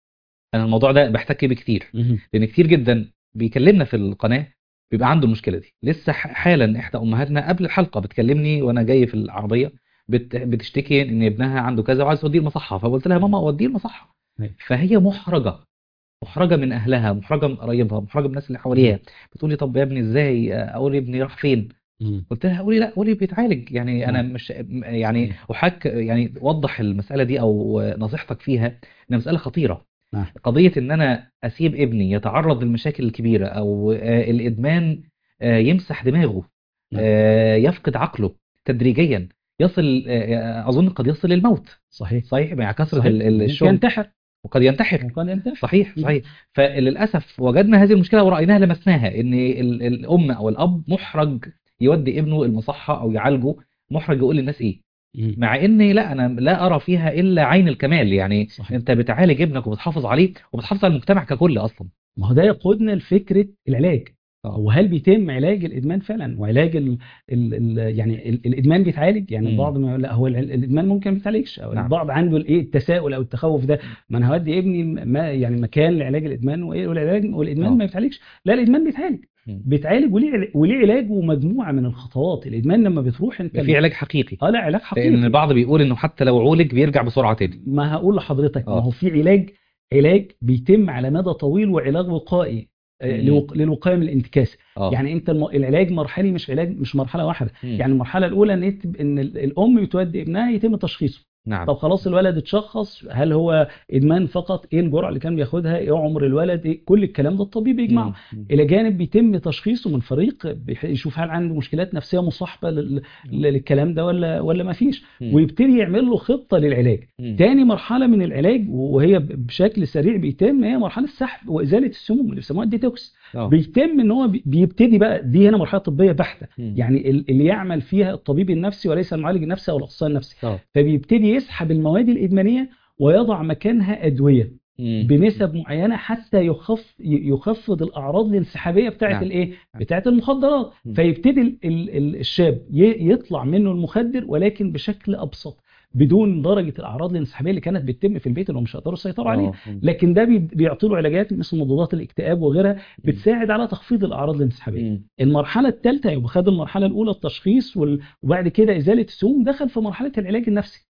أنا الموضوع ده بحتك بيه كتير مهم. لأن كتير جدا بيكلمنا في القناة بيبقى عنده المشكلة دي لسه ح- حالا إحدى أمهاتنا قبل الحلقة بتكلمني وأنا جاي في العربية بت- بتشتكي إن ابنها عنده كذا وعايز توديه المصحة فقلت لها ماما وديه المصحة أيوة. فهي محرجة محرجة من أهلها محرجة من قرايبها محرجة من الناس اللي حواليها بتقول لي طب يا ابني إزاي أقول ابني راح فين مهم. قلت لها قولي لا قولي بيتعالج يعني انا نعم. مش يعني احك يعني وضح المساله دي او نصيحتك فيها انها مساله خطيره نعم. قضيه ان انا اسيب ابني يتعرض للمشاكل الكبيره او آه، الادمان آه، يمسح دماغه نعم. آه، يفقد عقله تدريجيا يصل آه، اظن قد يصل للموت صحيح صحيح مع كثره صحيح. ال- ال- ممكن الشرب ينتحر وقد ينتحر ممكن ينتحر صحيح مم. صحيح فللاسف وجدنا هذه المشكله ورأيناها لمسناها ان ال- الام او الاب محرج يودي ابنه المصحه او يعالجه محرج يقول للناس ايه مم. مع اني لا انا لا ارى فيها الا عين الكمال يعني صحيح. انت بتعالج ابنك وبتحافظ عليه وبتحافظ على المجتمع ككل اصلا ما هو ده يقودنا لفكره العلاج آه. وهل بيتم علاج الادمان فعلا وعلاج ال ال ال يعني ال الادمان بيتعالج يعني مم. البعض ما يقول لا هو ال- الادمان ممكن ما يتعالجش او نعم. البعض عنده الايه التساؤل او التخوف ده ما انا هودي ابني ما يعني مكان لعلاج الادمان وايه والعلاج والادمان آه. ما يتعالجش لا الادمان بيتعالج مم. بيتعالج وليه عل- وليه علاج ومجموعه من الخطوات الادمان لما بتروح انت في علاج حقيقي اه لا علاج لان حقيقي البعض بيقول انه حتى لو عولج بيرجع بسرعه تاني ما هقول لحضرتك ما آه. هو في علاج علاج بيتم على مدى طويل وعلاج وقائي آه، مم. لوق- للوقايه من الانتكاسه اه يعني انت الم- العلاج مرحلي مش علاج مش مرحله واحده مم. يعني المرحله الاولى ان يتب- ان ال- الام بتودي ابنها يتم تشخيصه نعم طب خلاص الولد اتشخص هل هو ادمان فقط ايه الجرعه اللي كان بياخدها ايه عمر الولد إيه كل الكلام ده الطبيب يجمعه مم. الى جانب بيتم تشخيصه من فريق بيح- يشوف هل عنده مشكلات نفسيه مصاحبه لل- للكلام ده ولا ولا ما فيش مم. ويبتدي يعمل له خطه للعلاج مم. تاني مرحله من العلاج وهي ب- بشكل سريع بيتم هي مرحله السحب وازاله السموم اللي بيسموها الديتوكس آه. بيتم ان هو بي- بيبتدي بقى دي هنا مرحله طبيه بحته مم. يعني ال- اللي يعمل فيها الطبيب النفسي وليس المعالج النفسي او الاخصائي النفسي آه. فبيبتدي يسحب المواد الادمانيه ويضع مكانها ادويه مم. بنسب معينه حتى يخف ي- يخفض الاعراض الانسحابيه بتاعه نعم. الايه بتاعه المخدرات مم. فيبتدي ال- ال- ال- الشاب ي- يطلع منه المخدر ولكن بشكل ابسط بدون درجه الاعراض الانسحابيه اللي كانت بتتم في البيت اللي هم مش هيقدروا يسيطروا عليها آه. مم. لكن ده بي- بيعطي له علاجات مثل مضادات الاكتئاب وغيرها بتساعد على تخفيض الاعراض الانسحابيه مم. المرحله الثالثه يبقى خد المرحله الاولى التشخيص وال- وبعد كده ازاله السموم دخل في مرحله العلاج النفسي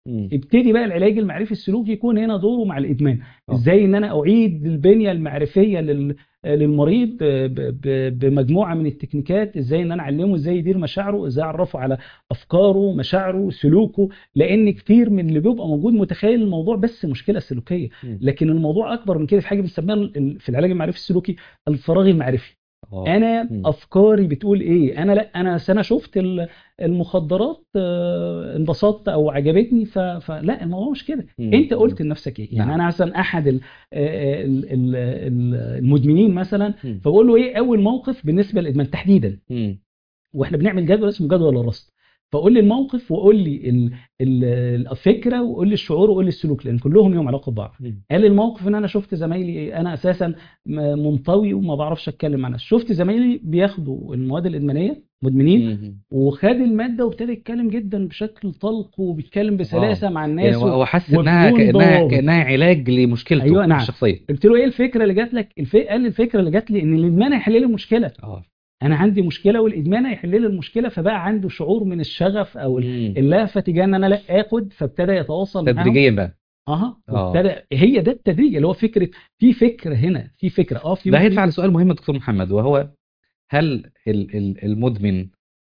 مم. ابتدي بقى العلاج المعرفي السلوكي يكون هنا دوره مع الادمان آه. ازاي ان انا اعيد البنيه المعرفيه لل للمريض ب- ب- بمجموعه من التكنيكات ازاي ان انا اعلمه ازاي يدير مشاعره ازاي اعرفه على افكاره مشاعره سلوكه لان كتير من اللي بيبقى موجود متخيل الموضوع بس مشكله سلوكيه مم. لكن الموضوع اكبر من كده في حاجه بنسميها ال- في العلاج المعرفي السلوكي الفراغ المعرفي آه. انا مم. افكاري بتقول ايه انا لا انا أصل انا شفت ال- المخدرات آه، انبسطت او عجبتني ف- فلا الموضوع مش كده مم. انت قلت لنفسك ايه يعني نعم. انا مثلا احد ال- آه، ال- ال- ال- المدمنين مثلا مم. فبقول له ايه اول موقف بالنسبه للادمان تحديدا مم. واحنا بنعمل جدول اسمه جدول الرصد فقول لي الموقف وقول لي ال- ال- الفكره وقول لي الشعور وقول لي السلوك لان كلهم ليهم علاقه ببعض مم. قال الموقف ان انا شفت زمايلي انا اساسا م- منطوي وما بعرفش اتكلم مع ناس شفت زمايلي بياخدوا المواد الادمانيه مدمنين مم. وخد الماده وابتدى يتكلم جدا بشكل طلق وبيتكلم بسلاسه مع الناس يعني هو هو حس انها وبدون كانها ضوابط. كانها علاج لمشكلته أيوة، نعم. الشخصيه قلت له ايه الفكره اللي جات لك الف... قال لي الفكره اللي جات لي ان الادمان هيحل لي المشكله اه انا عندي مشكله والادمان هيحل لي المشكله فبقى عنده شعور من الشغف او مم. اللهفه تجاه ان انا لا اخد فابتدى يتواصل معاهم تدريجيا بقى اها آه. وابتدى هي ده التدريج اللي هو فكره في فكره هنا في فكره اه في ده ممكن- هيدفع لسؤال مهم دكتور محمد وهو هل ال- ال- المدمن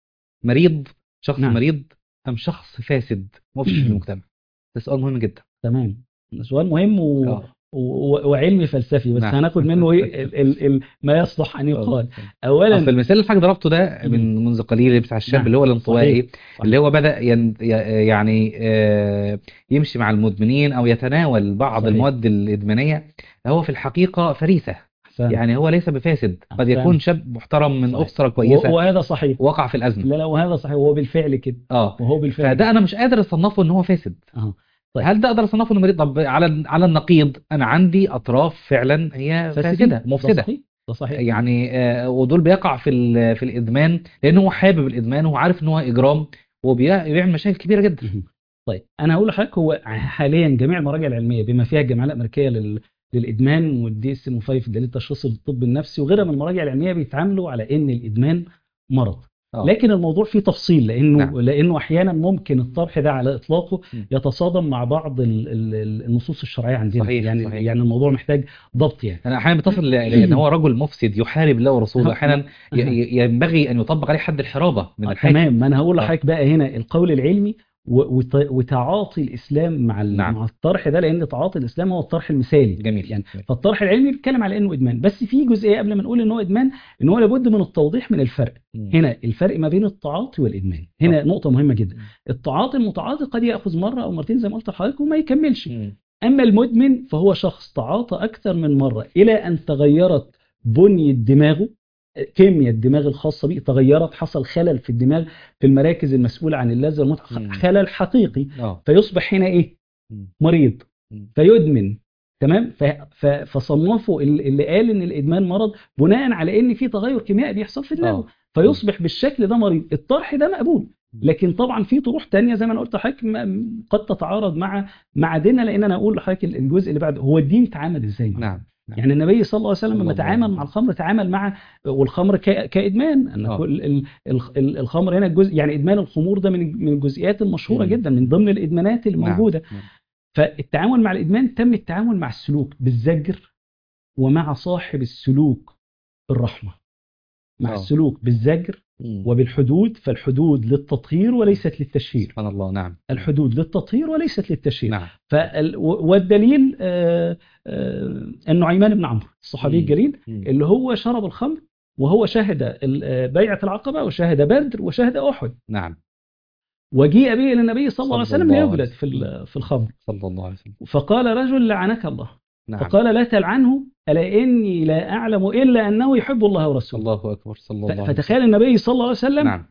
مريض شخص نعم. مريض ام شخص فاسد مفسد في المجتمع ده سؤال مهم جدا تمام سؤال مهم و... اه و... وعلمي فلسفي بس نعم. هناخد منه ايه ال... ال... ال... ما يصلح ان يقال اصل اولا المثال اللي حضرتك ضربته ده من منذ قليل بتاع الشاب نعم. اللي هو الانطوائي صحيح. اللي هو بدأ ين... ي- يعني آه، يمشي مع المدمنين او يتناول بعض صحيح. المواد الادمانيه هو في الحقيقه فريسه أحسنت. يعني هو ليس بفاسد قد أحسنت. يكون شاب محترم من صحيح. اسره كويسه و... وهذا صحيح وقع في الازمه لا لا وهذا صحيح وهو بالفعل كده اه وهو بالفعل فده انا مش قادر اصنفه ان هو فاسد اه طيب. هل ده اقدر اصنفه انه مريض طب على على النقيض انا عندي اطراف فعلا هي فاسدين. فاسده ده مفسده صحيح ده صحيح يعني آه، ودول بيقع في ال- في الادمان لان هو حابب الادمان وهو عارف ان هو اجرام وبيعمل مشاكل كبيره جدا مهم. طيب انا هقول لحضرتك هو حاليا جميع المراجع العلميه بما فيها الجمعيه الامريكيه لل للادمان والدي اس ام 5 دليل تشخيص الطب النفسي وغيرها من المراجع العلميه بيتعاملوا على ان الادمان مرض آه. لكن الموضوع فيه تفصيل لانه نعم. لانه احيانا ممكن الطرح ده على اطلاقه م. يتصادم مع بعض ال- ال- ال- النصوص الشرعيه عندنا صحيح، يعني صحيح. يعني الموضوع محتاج ضبط يعني انا احيانا بتصل ل- لان هو رجل مفسد يحارب الله ورسوله احيانا ي- ي- ينبغي ان يطبق عليه حد الحرابه من آه، الحاكم تمام ما انا هقول آه. لحضرتك بقى هنا القول العلمي و- وت- وتعاطي الاسلام مع ال- نعم. مع الطرح ده لان تعاطي الاسلام هو الطرح المثالي جميل يعني جميل. فالطرح العلمي بيتكلم على انه ادمان بس في جزئيه قبل ما نقول ان هو ادمان ان هو لابد من التوضيح من الفرق مم. هنا الفرق ما بين التعاطي والادمان هنا آه. نقطه مهمه جدا مم. التعاطي المتعاطي قد ياخذ مره او مرتين زي ما قلت لحضرتك وما يكملش مم. اما المدمن فهو شخص تعاطى اكثر من مره الى ان تغيرت بنيه دماغه كيمياء الدماغ الخاصه به تغيرت حصل خلل في الدماغ في المراكز المسؤوله عن اللذه والمتعه مم. خلل حقيقي اه فيصبح هنا ايه مم. مريض مم. فيدمن تمام ف- ف- فصنفوا ال- اللي قال ان الادمان مرض بناء على ان في تغير كيميائي بيحصل في دماغه اه فيصبح بالشكل ده مريض الطرح ده مقبول لكن طبعا في طروح تانية زي ما انا قلت لحضرتك م- قد تتعارض مع مع ديننا لان انا اقول لحضرتك الجزء اللي بعد هو الدين تعامل ازاي معاه نعم نعم. يعني النبي صلى الله عليه صلى وسلم لما الله تعامل عليه مع الخمر تعامل مع والخمر ك- كادمان ان آه. كل ال- ال- ال- الخمر هنا الجزء يعني ادمان الخمور ده من من الجزئيات المشهوره مم. جدا من ضمن الادمانات اللي نعم. موجوده نعم. فالتعامل مع الادمان تم التعامل مع السلوك بالزجر ومع صاحب السلوك بالرحمه مع آه. السلوك بالزجر مم. وبالحدود فالحدود للتطهير وليست للتشهير سبحان الله نعم الحدود للتطهير وليست للتشهير نعم فال... و- والدليل آه، آه، النعيمان بن عمرو الصحابي مم. الجليل مم. اللي هو شرب الخمر وهو شهد ال- آه، بيعة العقبة وشهد بدر وشهد أحد نعم وجيء به إلى النبي صلى الله عليه صلى وسلم الله عليه ليجلد وسلم. في ال- في الخمر صلى الله عليه وسلم فقال رجل لعنك الله نعم فقال لا تلعنه ألا إني لا أعلم إلا أنه يحب الله ورسوله الله اكبر صلى الله ف- عليه وسلم فتخيل النبي صلى الله عليه وسلم نعم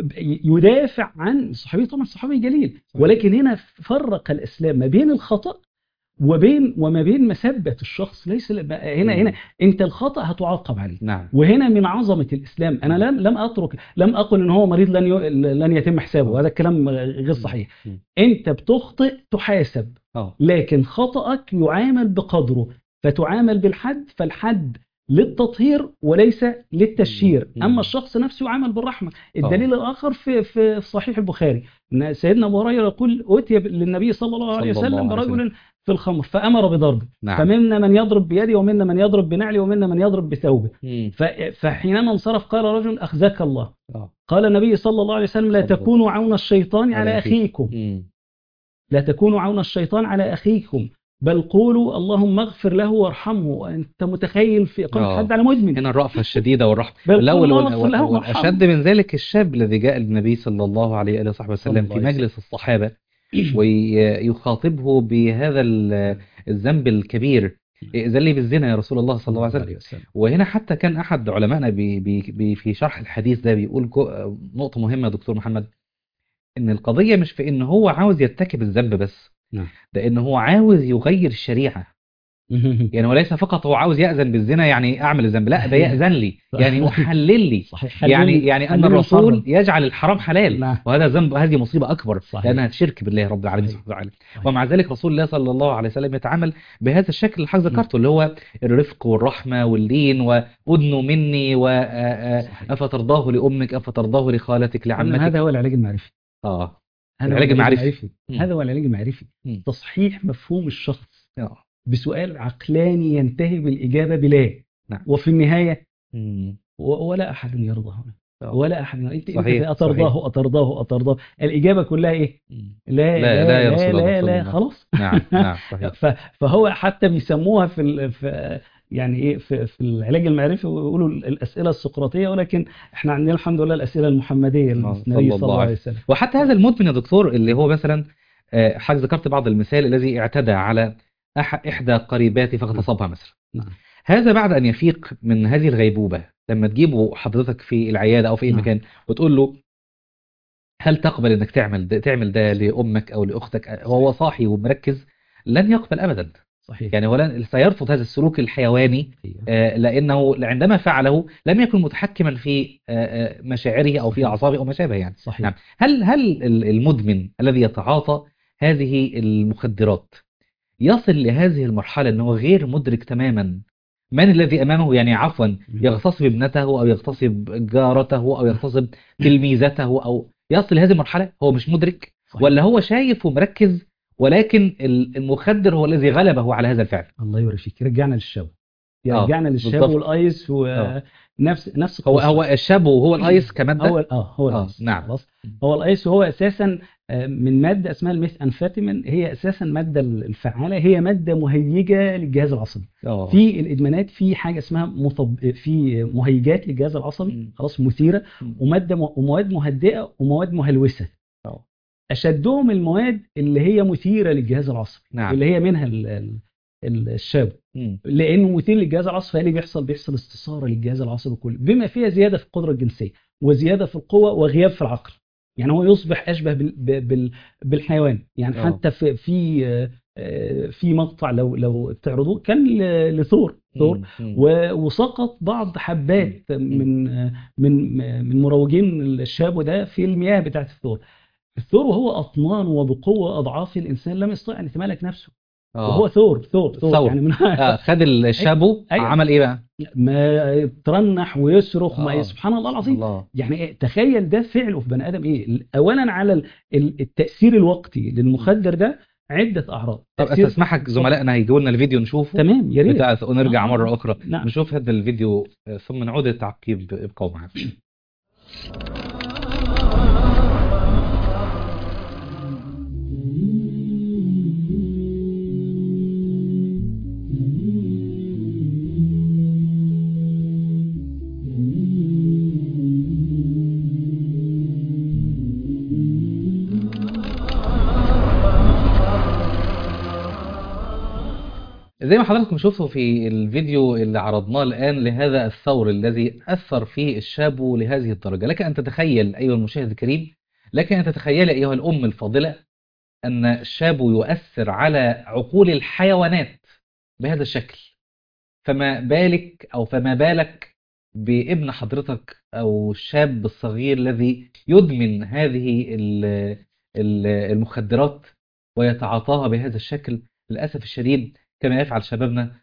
يدافع عن الصحابي طبعا صحابي جليل صحيح. ولكن هنا فرق الاسلام ما بين الخطا وبين وما بين مسبه الشخص ليس هنا مم. هنا انت الخطا هتعاقب عليه نعم وهنا من عظمه الاسلام انا لم لم اترك لم اقل ان هو مريض لن ي- لن يتم حسابه هذا الكلام غير صحيح مم. انت بتخطئ تحاسب اه لكن خطأك يعامل بقدره فتعامل بالحد فالحد للتطهير وليس للتشهير مم. اما الشخص نفسه يعامل بالرحمه الدليل الاخر في في في صحيح البخاري ان سيدنا ابو هريره يقول اتي للنبي صلى الله عليه صلى الله وسلم عليه برجل في الخمر فامر بضربه نعم فمنا من يضرب بيده ومنا من يضرب بنعله ومنا من يضرب بثوبه مم. ف- فحينما انصرف قال رجل اخزاك الله آه. قال النبي صلى الله عليه وسلم لا صلى الله. تكونوا عون الشيطان على على أخيكم. اخيكم مم. لا تكونوا عون الشيطان على اخيكم بل قولوا اللهم اغفر له وارحمه انت متخيل في اقامه آه. حد على مدمن هنا الرأفة الشديدة والرحمة بل لا قولوا وال- اللهم وال- اغفر له وال- وارحمه والأشد من ذلك الشاب الذي جاء للنبي صلى الله عليه وآله وصحبه صلى وسلم الله في عليه مجلس الصحابة ويخاطبه بهذا ال- الذنب الكبير ائذن لي بالزنا يا رسول الله صلى الله عليه وسلم وسلم وهنا حتى كان أحد علمائنا بي بي بي في شرح الحديث ده بيقول جو- نقطة مهمة يا دكتور محمد إن القضية مش في إن هو عاوز يرتكب الذنب بس نعم. ده إن هو عاوز يغير الشريعة يعني وليس فقط هو عاوز يأذن بالزنا يعني أعمل الذنب لا ده يأذن لي يعني أحلل لي صحيح يعني حلل- يعني أن حلل الرسول محرم. يجعل الحرام حلال نعم. وهذا ذنب هذه مصيبة أكبر صحيح. لأنها شرك بالله رب العالمين صحيح. سبحانه وتعالى صحيح. ومع ذلك رسول الله صلى الله عليه وسلم يتعامل بهذا الشكل اللي حضرتك ذكرته اللي هو الرفق والرحمة واللين وأدنوا مني صحيح. وأفترضاه لأمك أفترضاه لخالتك إن لعمتك هذا هو العلاج المعرفي آه هذا هو العلاج المعرفي. مم. هذا هو العلاج المعرفي مم. تصحيح مفهوم الشخص آه. بسؤال عقلاني ينتهي بالإجابة بلا نعم. وفي النهاية مم. و- ولا أحد يرضى هنا آه. ولا أحد انت انت صحيح، أترضاه أترضاه أترضاه الإجابة كلها إيه مم. لا لا- لا يا لا رسول الله لا, صلى لا الله. خلاص نعم نعم صحيح ف- فهو حتى بيسموها في ال- في يعني ايه في, في العلاج المعرفي ويقولوا الاسئله السقراطيه ولكن احنا عندنا الحمد لله الاسئله المحمديه آه، للنبي صلى صلى الله الله عليه عليه وسلم وحتى هذا المدمن يا دكتور اللي هو مثلا آه، حضرتك ذكرت بعض المثال الذي اعتدى على أح- إحدى قريباته فاغتصبها مثلا نعم هذا بعد أن يفيق من هذه الغيبوبة لما تجيبه حضرتك في العيادة أو في أي نعم. مكان وتقول له هل تقبل إنك تعمل ده تعمل ده لأمك أو لأختك وهو صاحي ومركز لن يقبل أبدا صحيح يعني هو لن سيرفض هذا السلوك الحيواني أيوة. آه، لأنه عندما فعله لم يكن متحكما في آه، آه، مشاعره أو في صحيح. أعصابه أو ما شابه يعني صحيح نعم. هل هل ال- المدمن الذي يتعاطى هذه المخدرات يصل لهذه المرحلة أنه غير مدرك تماما من الذي أمامه يعني عفوا يغتصب ابنته أو يغتصب جارته أو يغتصب تلميذته أو يصل لهذه المرحلة هو مش مدرك صحيح. ولا هو شايف ومركز ولكن ال- المخدر هو الذي غلبه على هذا الفعل الله يبارك فيك رجعنا للشاب آه، رجعنا للشاب بالضبط. والايس آه. ونفس نفس هو القصة. هو الشاب وهو الأيس كمادة هو اه هو آه، الايس نعم. خلاص هو الايس هو اساسا آه، من ماده اسمها الميث انفاتيمين هي اساسا الماده الفعاله هي ماده مهيجه للجهاز العصبي آه. في الادمانات في حاجه اسمها مطب... في مهيجات للجهاز العصبي مم. خلاص مثيره مم. وماده م... ومواد مهدئه ومواد مهلوسه آه. اشدهم المواد اللي هي مثيره للجهاز العصبي نعم. اللي هي منها ال... ال... ال- الشاب مم. لانه مثير للجهاز العصبي فاللي بيحصل بيحصل استثاره للجهاز العصبي كله بما فيها زياده في القدره الجنسيه وزياده في القوه وغياب في العقل يعني هو يصبح اشبه بال... ب- بال... بالحيوان يعني آه. حتى في في آه، آه، في مقطع لو لو تعرضوه كان ل- لثور ثور مم. و- وسقط بعض حبات من من من مروجين الشاب ده في المياه بتاعت الثور الثور وهو اطنان وبقوه اضعاف الانسان لم يستطع ان يتمالك نفسه آه. وهو ثور ثور ثور ثور. يعني من آه. خد الشابو أيوة. عمل إيه بقى؟ ما ترنح ويصرخ آه. ما سبحان الله العظيم الله يعني إيه؟ تخيل ده فعله في بني ادم ايه اولا على ال- ال- التاثير الوقتي للمخدر ده عده اعراض طب تأثير- استسمحك زملائنا هيجيبوا لنا الفيديو نشوفه تمام يا ريت بتاع ونرجع آه. مرة أخرى نعم. نشوف هذا الفيديو آه، ثم نعود للتعقيب ابقوا معنا زي ما حضراتكم شفتوا في الفيديو اللي عرضناه الآن لهذا الثور الذي أثر فيه الشاب لهذه الدرجة لك أن تتخيل أيها المشاهد الكريم لك أن تتخيل أيها الأم الفاضلة أن الشاب يؤثر على عقول الحيوانات بهذا الشكل فما بالك أو فما بالك بابن حضرتك أو الشاب الصغير الذي يدمن هذه ال- ال- المخدرات ويتعاطاها بهذا الشكل للأسف الشديد كما يفعل شبابنا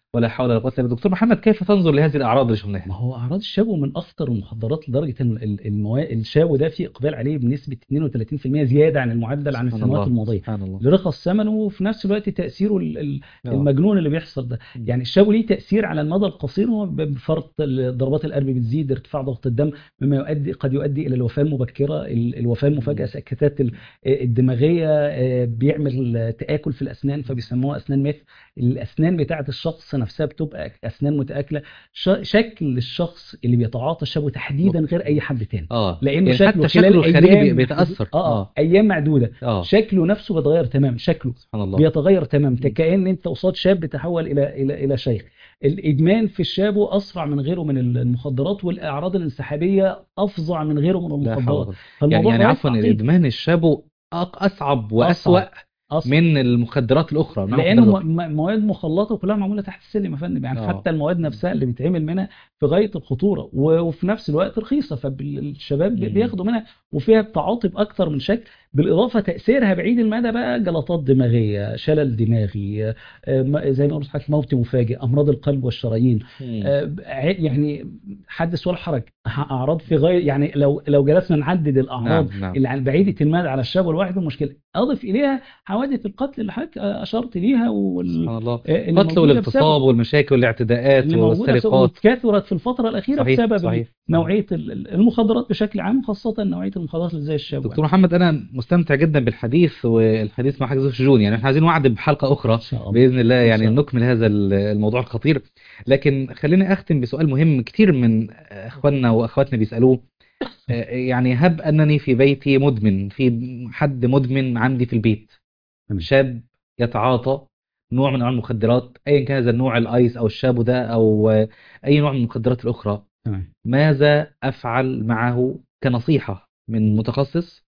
ولا حول ولا قوة إلا بالله دكتور محمد كيف تنظر لهذه الأعراض اللي شفناها؟ ما هو اعراض الشابو من اخطر المخدرات لدرجه ان ال- الموا... الشابو ده في اقبال عليه بنسبه 32% زياده عن المعدل عن سبحان السنوات الله الماضيه سبحان الله لرخص ثمنه وفي نفس الوقت تاثيره ال- ال- آه. المجنون اللي بيحصل ده مم. يعني الشابو ليه تاثير على المدى القصير هو ب- بفرط ال- ضربات القلب بتزيد ارتفاع ضغط الدم مما يؤدي قد يؤدي الى الوفاه المبكره ال- الوفاه المفاجئه سكتات ال- الدماغيه آه، بيعمل تاكل في الاسنان فبيسموها اسنان ميث الاسنان بتاعه الشخص نفسها بتبقى اسنان متاكله ش- شكل الشخص اللي بيتعاطى الشابو تحديدا غير اي حد تاني اه لانه يعني شكله حتى خلال شكله الخارجي أيام بي- بيتأثر اه اه ايام معدوده اه شكله نفسه بيتغير تماما شكله سبحان الله بيتغير تماما مم. كأن انت قصاد شاب تحول الى الى الى شيخ الادمان في الشابو اسرع من غيره من المخدرات والاعراض الانسحابيه افظع من غيره من لا حول المخدرات ولا قوة. يعني فالموضوع يعني غير عفوا تعقيد. الإدمان الشابو أق- أصعب وأسوأ أصلاً. من المخدرات الأخرى من لانه المخدرات م- م- مواد مخلطه وكلها معموله تحت السلم يا فندم يعني آه. حتى المواد نفسها اللي بيتعمل منها في غايه الخطوره و- وفي نفس الوقت رخيصه فالشباب بي- مم. بياخدوا منها وفيها تعاطي باكثر من شكل بالاضافه تاثيرها بعيد المدى بقى جلطات دماغيه شلل دماغي آه، م- زي ما قلت لحضرتك موت مفاجئ امراض القلب والشرايين مم. آه، ع- يعني حدث ولا حرج اعراض في غايه يعني لو لو جلسنا نعدد الاعراض نعم نعم اللي عن بعيده المدى على الشاب الواحد المشكله اضف اليها حوادث القتل اللي حضرتك اشرت ليها وال سبحان الله آه، اللي القتل موجودة والاغتصاب بسبب- والمشاكل والاعتداءات اللي موجوده بسبب- والسرقات واتكاثرت في الفتره الاخيره صحيح بسبب صحيح نوعيه ال- ال- المخدرات بشكل عام خاصه نوعيه المخدرات اللي زي الشاب دكتور محمد أنا مستمتع جدا بالحديث والحديث مع حضرتك يوسف جون يعني احنا عايزين وعد بحلقة أخرى ان شاء الله بإذن الله إن يعني شاء الله. نكمل هذا ال- الموضوع الخطير لكن خليني أختم بسؤال مهم كتير من إخواننا وأخواتنا بيسألوه آه، يعني هب أنني في بيتي مدمن في حد مدمن عندي في البيت تمام. شاب يتعاطى نوع من أنواع المخدرات أيا كان هذا النوع الآيس أو الشابو ده أو آه، أي نوع من المخدرات الأخرى تمام ماذا أفعل معه كنصيحة من متخصص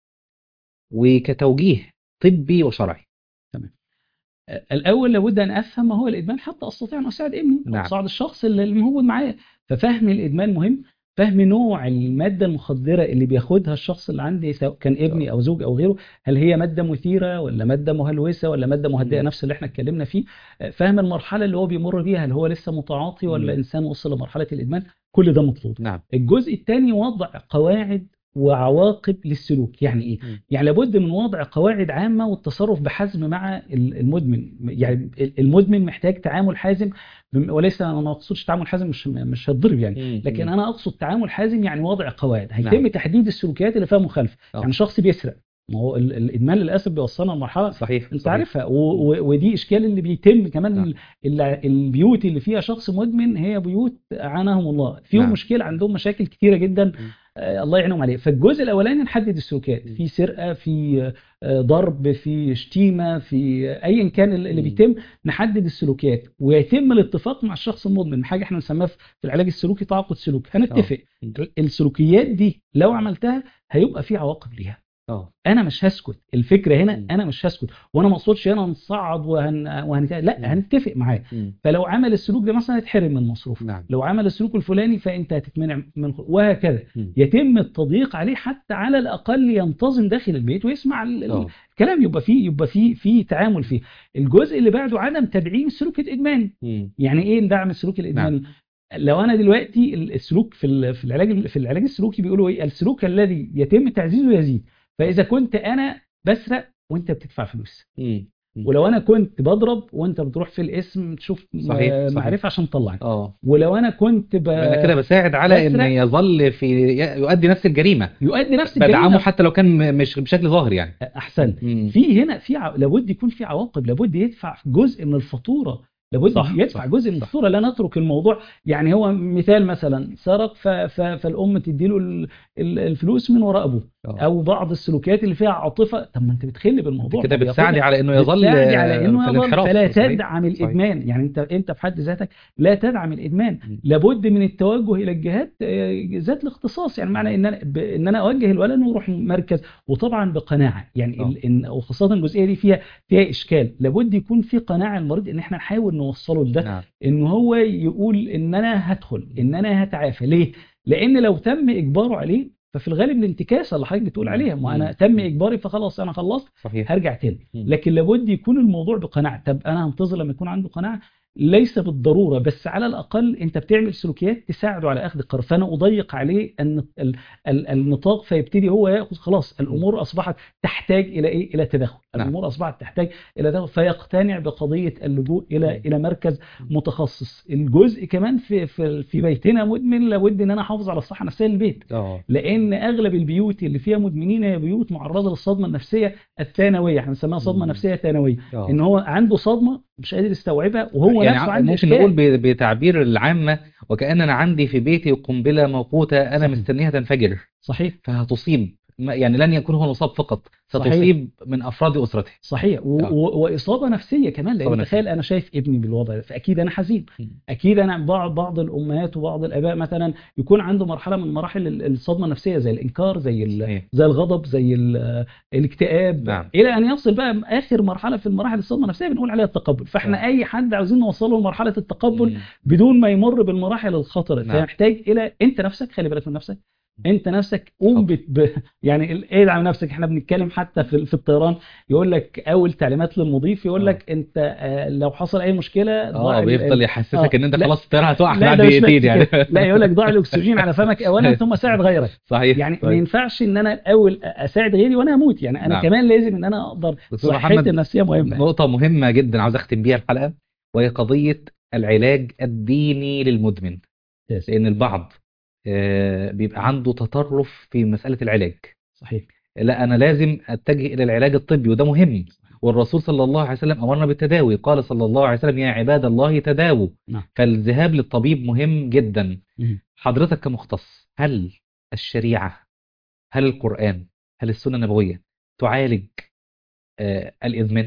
وكتوجيه طبي وشرعي آه، الاول لابد ان افهم ما هو الادمان حتى استطيع ان اساعد ابني او نعم. اساعد الشخص اللي اللي موجود معايا ففهم الادمان مهم فهم نوع الماده المخدره اللي بياخدها الشخص اللي عندي سواء كان ابني او زوج او غيره هل هي ماده مثيره ولا ماده مهلوسه ولا ماده مهدئه مم. نفس اللي احنا اتكلمنا فيه آه، فهم المرحله اللي هو بيمر بيها هل هو لسه متعاطي ولا مم. انسان وصل لمرحله الادمان كل ده مطلوب نعم الجزء الثاني وضع قواعد وعواقب للسلوك يعني ايه مم. يعني لابد من وضع قواعد عامه والتصرف بحزم مع ال- المدمن يعني ال- المدمن محتاج تعامل حازم بم- وليس انا ما اقصدش تعامل حازم مش مش هتضرب يعني لكن انا اقصد تعامل حازم يعني وضع قواعد هيتم نعم. تحديد السلوكيات اللي فيها مخالفه آه. يعني شخص بيسرق ما هو ال- الادمان للاسف بيوصلنا لمرحله صحيح انت صحيح. عارفها و- و- ودي اشكال اللي بيتم كمان نعم. ال- ال- البيوت اللي فيها شخص مدمن هي بيوت اعانهم الله فيهم نعم. مشكله عندهم مشاكل كتيره جدا آه الله يعينهم عليه فالجزء الاولاني نحدد السلوكيات م. في سرقه في آه ضرب في شتيمه في ايا كان اللي م. بيتم نحدد السلوكيات ويتم الاتفاق مع الشخص المدمن حاجه احنا بنسميها في العلاج السلوكي تعاقد سلوك هنتفق م. السلوكيات دي لو عملتها هيبقى في عواقب ليها اه انا مش هسكت الفكره هنا م. انا مش هسكت وانا ما اقصدش هنا نصعد وهن... وهن... م. لا هنتفق معاه مم. فلو عمل السلوك ده مثلا هيتحرم من مصروف نعم لو عمل السلوك الفلاني فانت هتتمنع من وهكذا مم. يتم التضييق عليه حتى على الاقل ينتظم داخل البيت ويسمع ال- ال- اه الكلام يبقى فيه يبقى فيه في تعامل فيه الجزء اللي بعده عدم تدعيم السلوك الادماني مم. يعني ايه ندعم السلوك الادماني لو انا دلوقتي ال- السلوك في ال- في العلاج في العلاج السلوكي بيقولوا ايه السلوك الذي يتم تعزيزه يزيد فاذا كنت انا بسرق وانت بتدفع فلوس مم. مم. ولو انا كنت بضرب وانت بتروح في الاسم تشوف م- صحيح، صحيح. معرفه عشان تطلعني اه ولو انا كنت ب... انا كده بساعد على ان بسرق. يظل في يؤدي نفس الجريمه يؤدي نفس بدعمه الجريمه حتى لو كان مش بشكل ظاهر يعني احسن مم. في هنا في ع... لابد يكون في عواقب لابد يدفع جزء من الفاتوره لابد صح، يدفع صح، جزء من صح. الفاتوره لا نترك الموضوع يعني هو مثال مثلا سرق ف... ف... فالام تديله ال... ال- الفلوس من وراء ابوه آه. او بعض السلوكيات اللي فيها عاطفه طب ما انت بتخل بالموضوع كده ما بتساعدي بياخدها- على انه يظل بتساعدي على انه في يظل الانحراف فلا صحيح. تدعم صحيح. الادمان يعني انت انت في حد ذاتك لا تدعم الادمان مم. لابد من التوجه الى الجهات آه، ذات الاختصاص يعني معنى ان انا ب- ان انا اوجه الولد انه يروح مركز وطبعا بقناعه يعني آه. ال- ان وخاصه الجزئيه دي فيها فيها اشكال لابد يكون في قناعه المريض ان احنا نحاول نوصله لده نعم ان هو يقول ان انا هدخل ان انا هتعافى ليه لان لو تم اجباره عليه ففي الغالب الانتكاسه اللي حضرتك بتقول مم. عليها ما انا مم. تم اجباري فخلاص انا خلصت صحيح هرجع تاني مم. لكن لابد يكون الموضوع بقناعه طب انا هنتظر لما يكون عنده قناعه ليس بالضروره بس على الاقل انت بتعمل سلوكيات تساعده على اخذ القرار فانا اضيق عليه الن- ال- ال- النطاق فيبتدي هو ياخذ خلاص الامور اصبحت تحتاج الى ايه الى تدخل نعم. الامور اصبحت تحتاج الى تدخل فيقتنع بقضيه اللجوء الى الى مركز متخصص الجزء كمان في في في بيتنا مدمن لابد ان انا احافظ على الصحه النفسيه للبيت اه لان اغلب البيوت اللي فيها مدمنين هي بيوت معرضه للصدمه النفسيه الثانويه احنا بنسميها صدمه مم. نفسيه ثانويه آه. ان هو عنده صدمه مش قادر يستوعبها وهو يعني نفسه ع- عنده ممكن إشكال. نقول ب- بتعبير العامة وكأن أنا عندي في بيتي قنبلة موقوتة أنا صحيح. مستنيها تنفجر صحيح فهتصيب ما- يعني لن يكون هو المصاب فقط صحيح. ستصيب من أفراد أسرته صحيح و... آه. و... واصابه نفسيه كمان إصابة لان نفسية. تخيل انا شايف ابني بالوضع ده فاكيد انا حزين مم. اكيد انا بعض بعض الامهات وبعض الاباء مثلا يكون عنده مرحله من مراحل ال- الصدمه النفسيه زي الانكار زي ال... صحيح. زي الغضب زي ال... الاكتئاب نعم. الى ان يصل بقى اخر مرحله في المراحل الصدمه النفسيه بنقول عليها التقبل فاحنا آه. اي حد عاوزين نوصله لمرحله التقبل مم. بدون ما يمر بالمراحل الخطره نعم. فيحتاج الى انت نفسك خلي بالك من نفسك انت نفسك قوم بت... ب... يعني ال- ايه على نفسك احنا بنتكلم حتى في في الطيران يقول لك اول تعليمات للمضيف يقول آه. لك انت آه، لو حصل اي مشكله ضع اه ال- بيفضل يحسسك آه. ان انت لا. خلاص الطياره هتقع لا بعد ده مش بس دقيقتين يعني كده. لا يقول لك ضع الاكسجين على فمك اولا ثم ساعد غيرك صحيح يعني ما طيب. ينفعش ان انا الاول اساعد غيري وانا اموت يعني انا نعم. كمان لازم ان انا اقدر دكتور صحتي محمد النفسيه مهمه نقطة مهمة جدا عاوز اختم بيها الحلقة وهي قضية العلاج الديني للمدمن لأن البعض آه، بيبقى عنده تطرف في مسألة العلاج صحيح لا أنا لازم أتجه إلى العلاج الطبي وده مهم والرسول صلى الله عليه وسلم أمرنا بالتداوي قال صلى الله عليه وسلم يا عباد الله تداووا نعم. فالذهاب للطبيب مهم جدا مم. حضرتك كمختص هل الشريعة هل القرآن هل السنة النبوية تعالج آه، الإدمان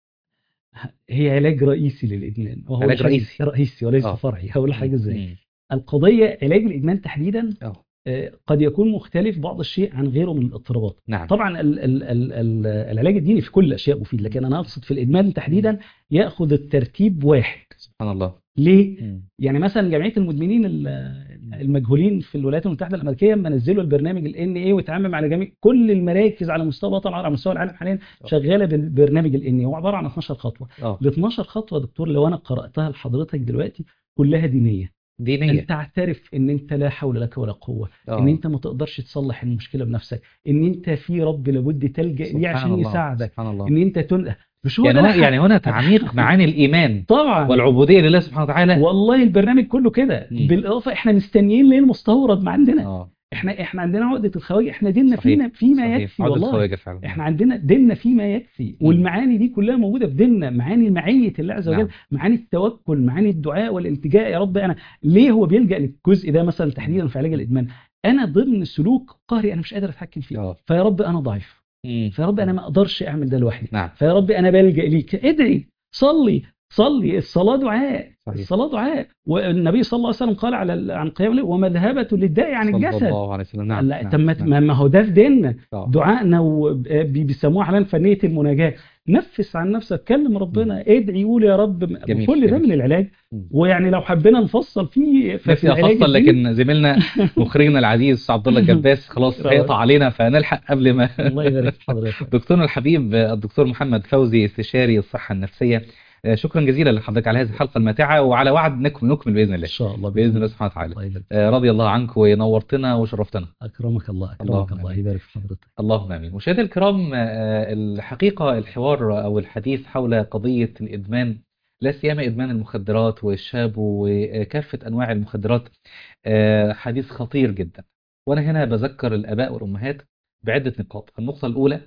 هي علاج رئيسي للادمان وهو علاج شيء رئيسي. رئيسي وليس آه. فرعي هقول حاجه ازاي مم. القضيه علاج الادمان تحديدا اه آه، قد يكون مختلف بعض الشيء عن غيره من الاضطرابات نعم طبعا ال ال ال ال العلاج الديني في كل الاشياء مفيد لكن انا اقصد في الادمان تحديدا ياخذ الترتيب واحد سبحان الله ليه مم. يعني مثلا جمعيه المدمنين ال- المجهولين في الولايات المتحده الامريكيه لما نزلوا البرنامج ال ان اي واتعمم على جميع كل المراكز على مستوى الوطن العربي على مستوى العالم حاليا شغاله بالبرنامج ال ان اي هو عباره عن 12 خطوه اه ال 12 خطوه يا دكتور لو انا قراتها لحضرتك دلوقتي كلها دينيه دينية ان تعترف ان انت لا حول لك ولا قوه آه. ان انت ما تقدرش تصلح المشكله بنفسك ان انت في رب لابد تلجا ليه سبحان عشان الله. يساعدك سبحان الله ان انت تن... مش هو يعني ده هنا الحق. يعني هنا تعميق معاني الإيمان طبعا والعبودية لله سبحانه وتعالى والله البرنامج كله كده مم. بالاضافه احنا مستنيين ليه المستورد ما عندنا اه احنا احنا عندنا عقده الخواجه احنا ديننا صحيح. فينا فيما صحيح. يكفي عقدة والله خواجة فعلا احنا عندنا ديننا فيما يكفي والمعاني دي كلها موجوده في ديننا معاني معيه الله عز وجل نعم. معاني التوكل معاني الدعاء والالتجاء يا رب انا ليه هو بيلجا للجزء ده مثلا تحديدا في علاج الادمان انا ضمن سلوك قهري انا مش قادر اتحكم فيه اه فيا رب انا ضعيف مم. فيا رب انا ما اقدرش اعمل ده لوحدي نعم فيا رب انا بلجا ليك ادعي صلي صلي الصلاه دعاء صحيح. الصلاه دعاء والنبي صلى الله عليه وسلم قال على ال- عن قيام الليل ومذهبه للداء عن صلى الجسد الله عليه وسلم نعم لا نعم. طب ما- نعم. ما ما هو ده في ديننا آه. دعائنا وبيسموها حاليا فنيه المناجاه نفس عن نفسك كلم ربنا ادعي قول يا رب جميل، كل ده جميل. من العلاج مم. ويعني لو حبينا نفصل فيه ففي نفسي العلاج افصل الديني- لكن زميلنا مخرجنا العزيز أستاذ عبد الله الجباس خلاص روعة. هيقطع علينا فنلحق قبل ما الله يبارك في حضرتك دكتورنا الحبيب الدكتور محمد فوزي استشاري الصحة النفسية آه، شكرا جزيلا لحضرتك على هذه الحلقة الماتعة وعلى وعد نكمل نكمل بإذن الله ان شاء الله بإذن الله سبحانه وتعالى الله يبارك آه، رضي الله عنك ونورتنا وشرفتنا اكرمك الله اكرمك اللهم الله آمين. يبارك في حضرتك اللهم امين مشاهدي الكرام آه، الحقيقه الحوار او الحديث حول قضيه الادمان لا سيما ادمان المخدرات والشاب وكافه انواع المخدرات آه، حديث خطير جدا وانا هنا بذكر الاباء والامهات بعده نقاط النقطه الاولى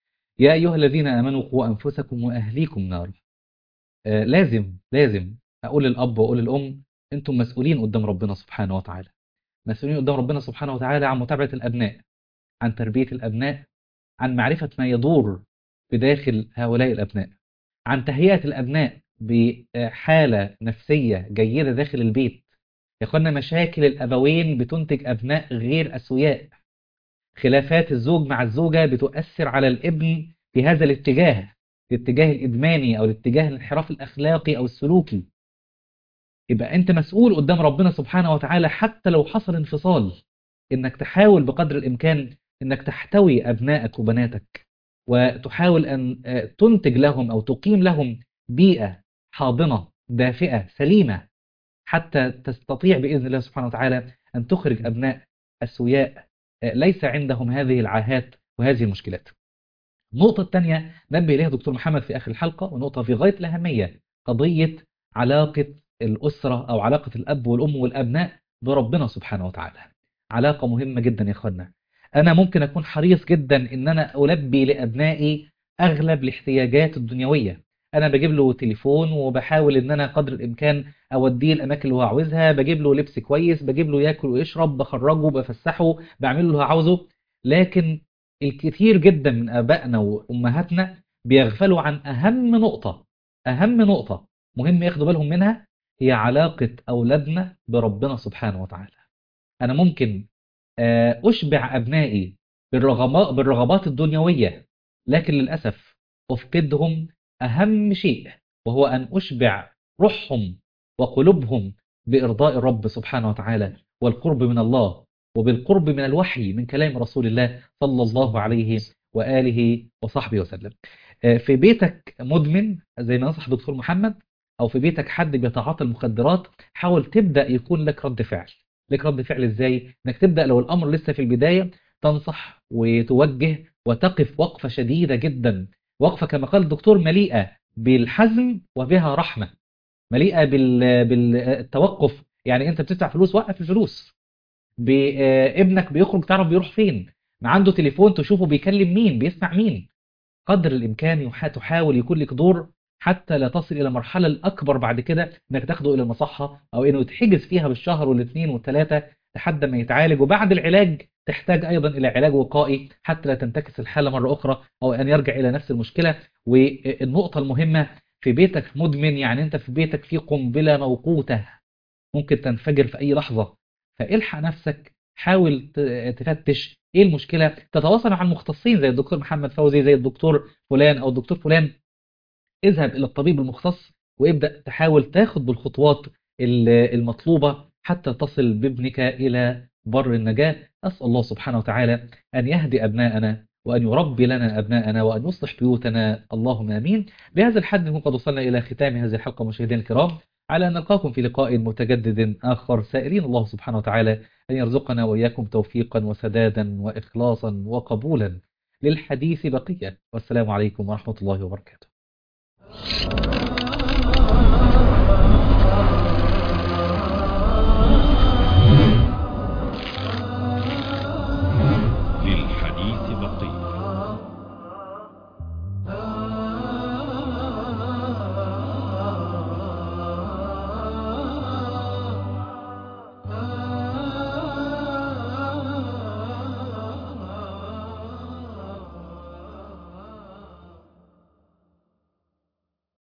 يا ايها الذين امنوا قوا انفسكم واهليكم نارا آه، لازم لازم اقول للاب واقول للام انتم مسؤولين قدام ربنا سبحانه وتعالى مسؤولين قدام ربنا سبحانه وتعالى عن متابعه الابناء عن تربيه الابناء عن معرفة ما يدور بداخل هؤلاء الأبناء عن تهيئة الأبناء بحالة نفسية جيدة داخل البيت يا اخوانا مشاكل الأبوين بتنتج أبناء غير أسوياء خلافات الزوج مع الزوجة بتؤثر على الابن في هذا الاتجاه الاتجاه الإدماني أو الاتجاه الانحراف الأخلاقي أو السلوكي يبقى أنت مسؤول قدام ربنا سبحانه وتعالى حتى لو حصل انفصال إنك تحاول بقدر الإمكان انك تحتوي ابنائك وبناتك وتحاول ان آه، تنتج لهم او تقيم لهم بيئة حاضنة دافئة سليمة حتى تستطيع بإذن الله سبحانه وتعالى أن تخرج أبناء أسوياء ليس عندهم هذه العاهات وهذه المشكلات النقطة الثانية نبه إليها دكتور محمد في آخر الحلقة ونقطة في غاية الأهمية قضية علاقة الأسرة أو علاقة الأب والأم والأبناء بربنا سبحانه وتعالى علاقة مهمة جدا يا إخوانا أنا ممكن أكون حريص جدا إن أنا ألبي لأبنائي أغلب الاحتياجات الدنيوية أنا بجيب له تليفون وبحاول إن أنا قدر الإمكان أوديه الأماكن اللي هو عاوزها بجيب له لبس كويس بجيب له ياكل ويشرب بخرجه بفسحه بعمل له اللي هو عاوزه لكن الكثير جدا من آبائنا وأمهاتنا بيغفلوا عن أهم نقطة أهم نقطة مهم ياخدوا بالهم منها هي علاقة أولادنا بربنا سبحانه وتعالى أنا ممكن أشبع أبنائي بالرغبات, بالرغبات الدنيوية لكن للأسف أفقدهم أهم شيء وهو أن أشبع روحهم وقلوبهم بإرضاء الرب سبحانه وتعالى والقرب من الله وبالقرب من الوحي من كلام رسول الله صلى الله عليه وآله وصحبه وسلم في بيتك مدمن زي ما نصح دكتور محمد أو في بيتك حد بيتعاطى المخدرات حاول تبدأ يكون لك رد فعل لك رد فعل إزاي إنك تبدأ لو الأمر لسه في البداية تنصح وتوجه وتقف وقفة شديدة جدا وقفة كما قال الدكتور مليئة بالحزم وبها رحمة مليئة بالتوقف يعني أنت بتدفع فلوس وقف الفلوس ابنك بيخرج تعرف بيروح فين ما عنده تليفون تشوفه بيكلم مين بيسمع مين قدر الإمكان تحاول يكون لك دور حتى لا تصل إلى مرحلة الأكبر بعد كده إنك تاخده إلى المصحة أو إنه يتحجز فيها بالشهر والاثنين والثلاثة لحد ما يتعالج وبعد العلاج تحتاج أيضا إلى علاج وقائي حتى لا تنتكس الحالة مرة أخرى أو أن يرجع إلى نفس المشكلة والنقطة المهمة في بيتك مدمن يعني أنت في بيتك في قنبلة موقوتة ممكن تنفجر في أي لحظة فالحق نفسك حاول تفتش ايه المشكلة تتواصل مع المختصين زي الدكتور محمد فوزي زي الدكتور فلان او الدكتور فلان اذهب الى الطبيب المختص وابدأ تحاول تاخد بالخطوات المطلوبة حتى تصل بابنك الى بر النجاة أسأل الله سبحانه وتعالى أن يهدي أبناءنا وأن يربي لنا أبناءنا وأن يصلح بيوتنا اللهم آمين بهذا الحد نكون قد وصلنا إلى ختام هذه الحلقة مشاهدينا الكرام على أن نلقاكم في لقاء متجدد آخر سائلين الله سبحانه وتعالى أن يرزقنا وإياكم توفيقا وسدادا وإخلاصا وقبولا للحديث بقية والسلام عليكم ورحمة الله وبركاته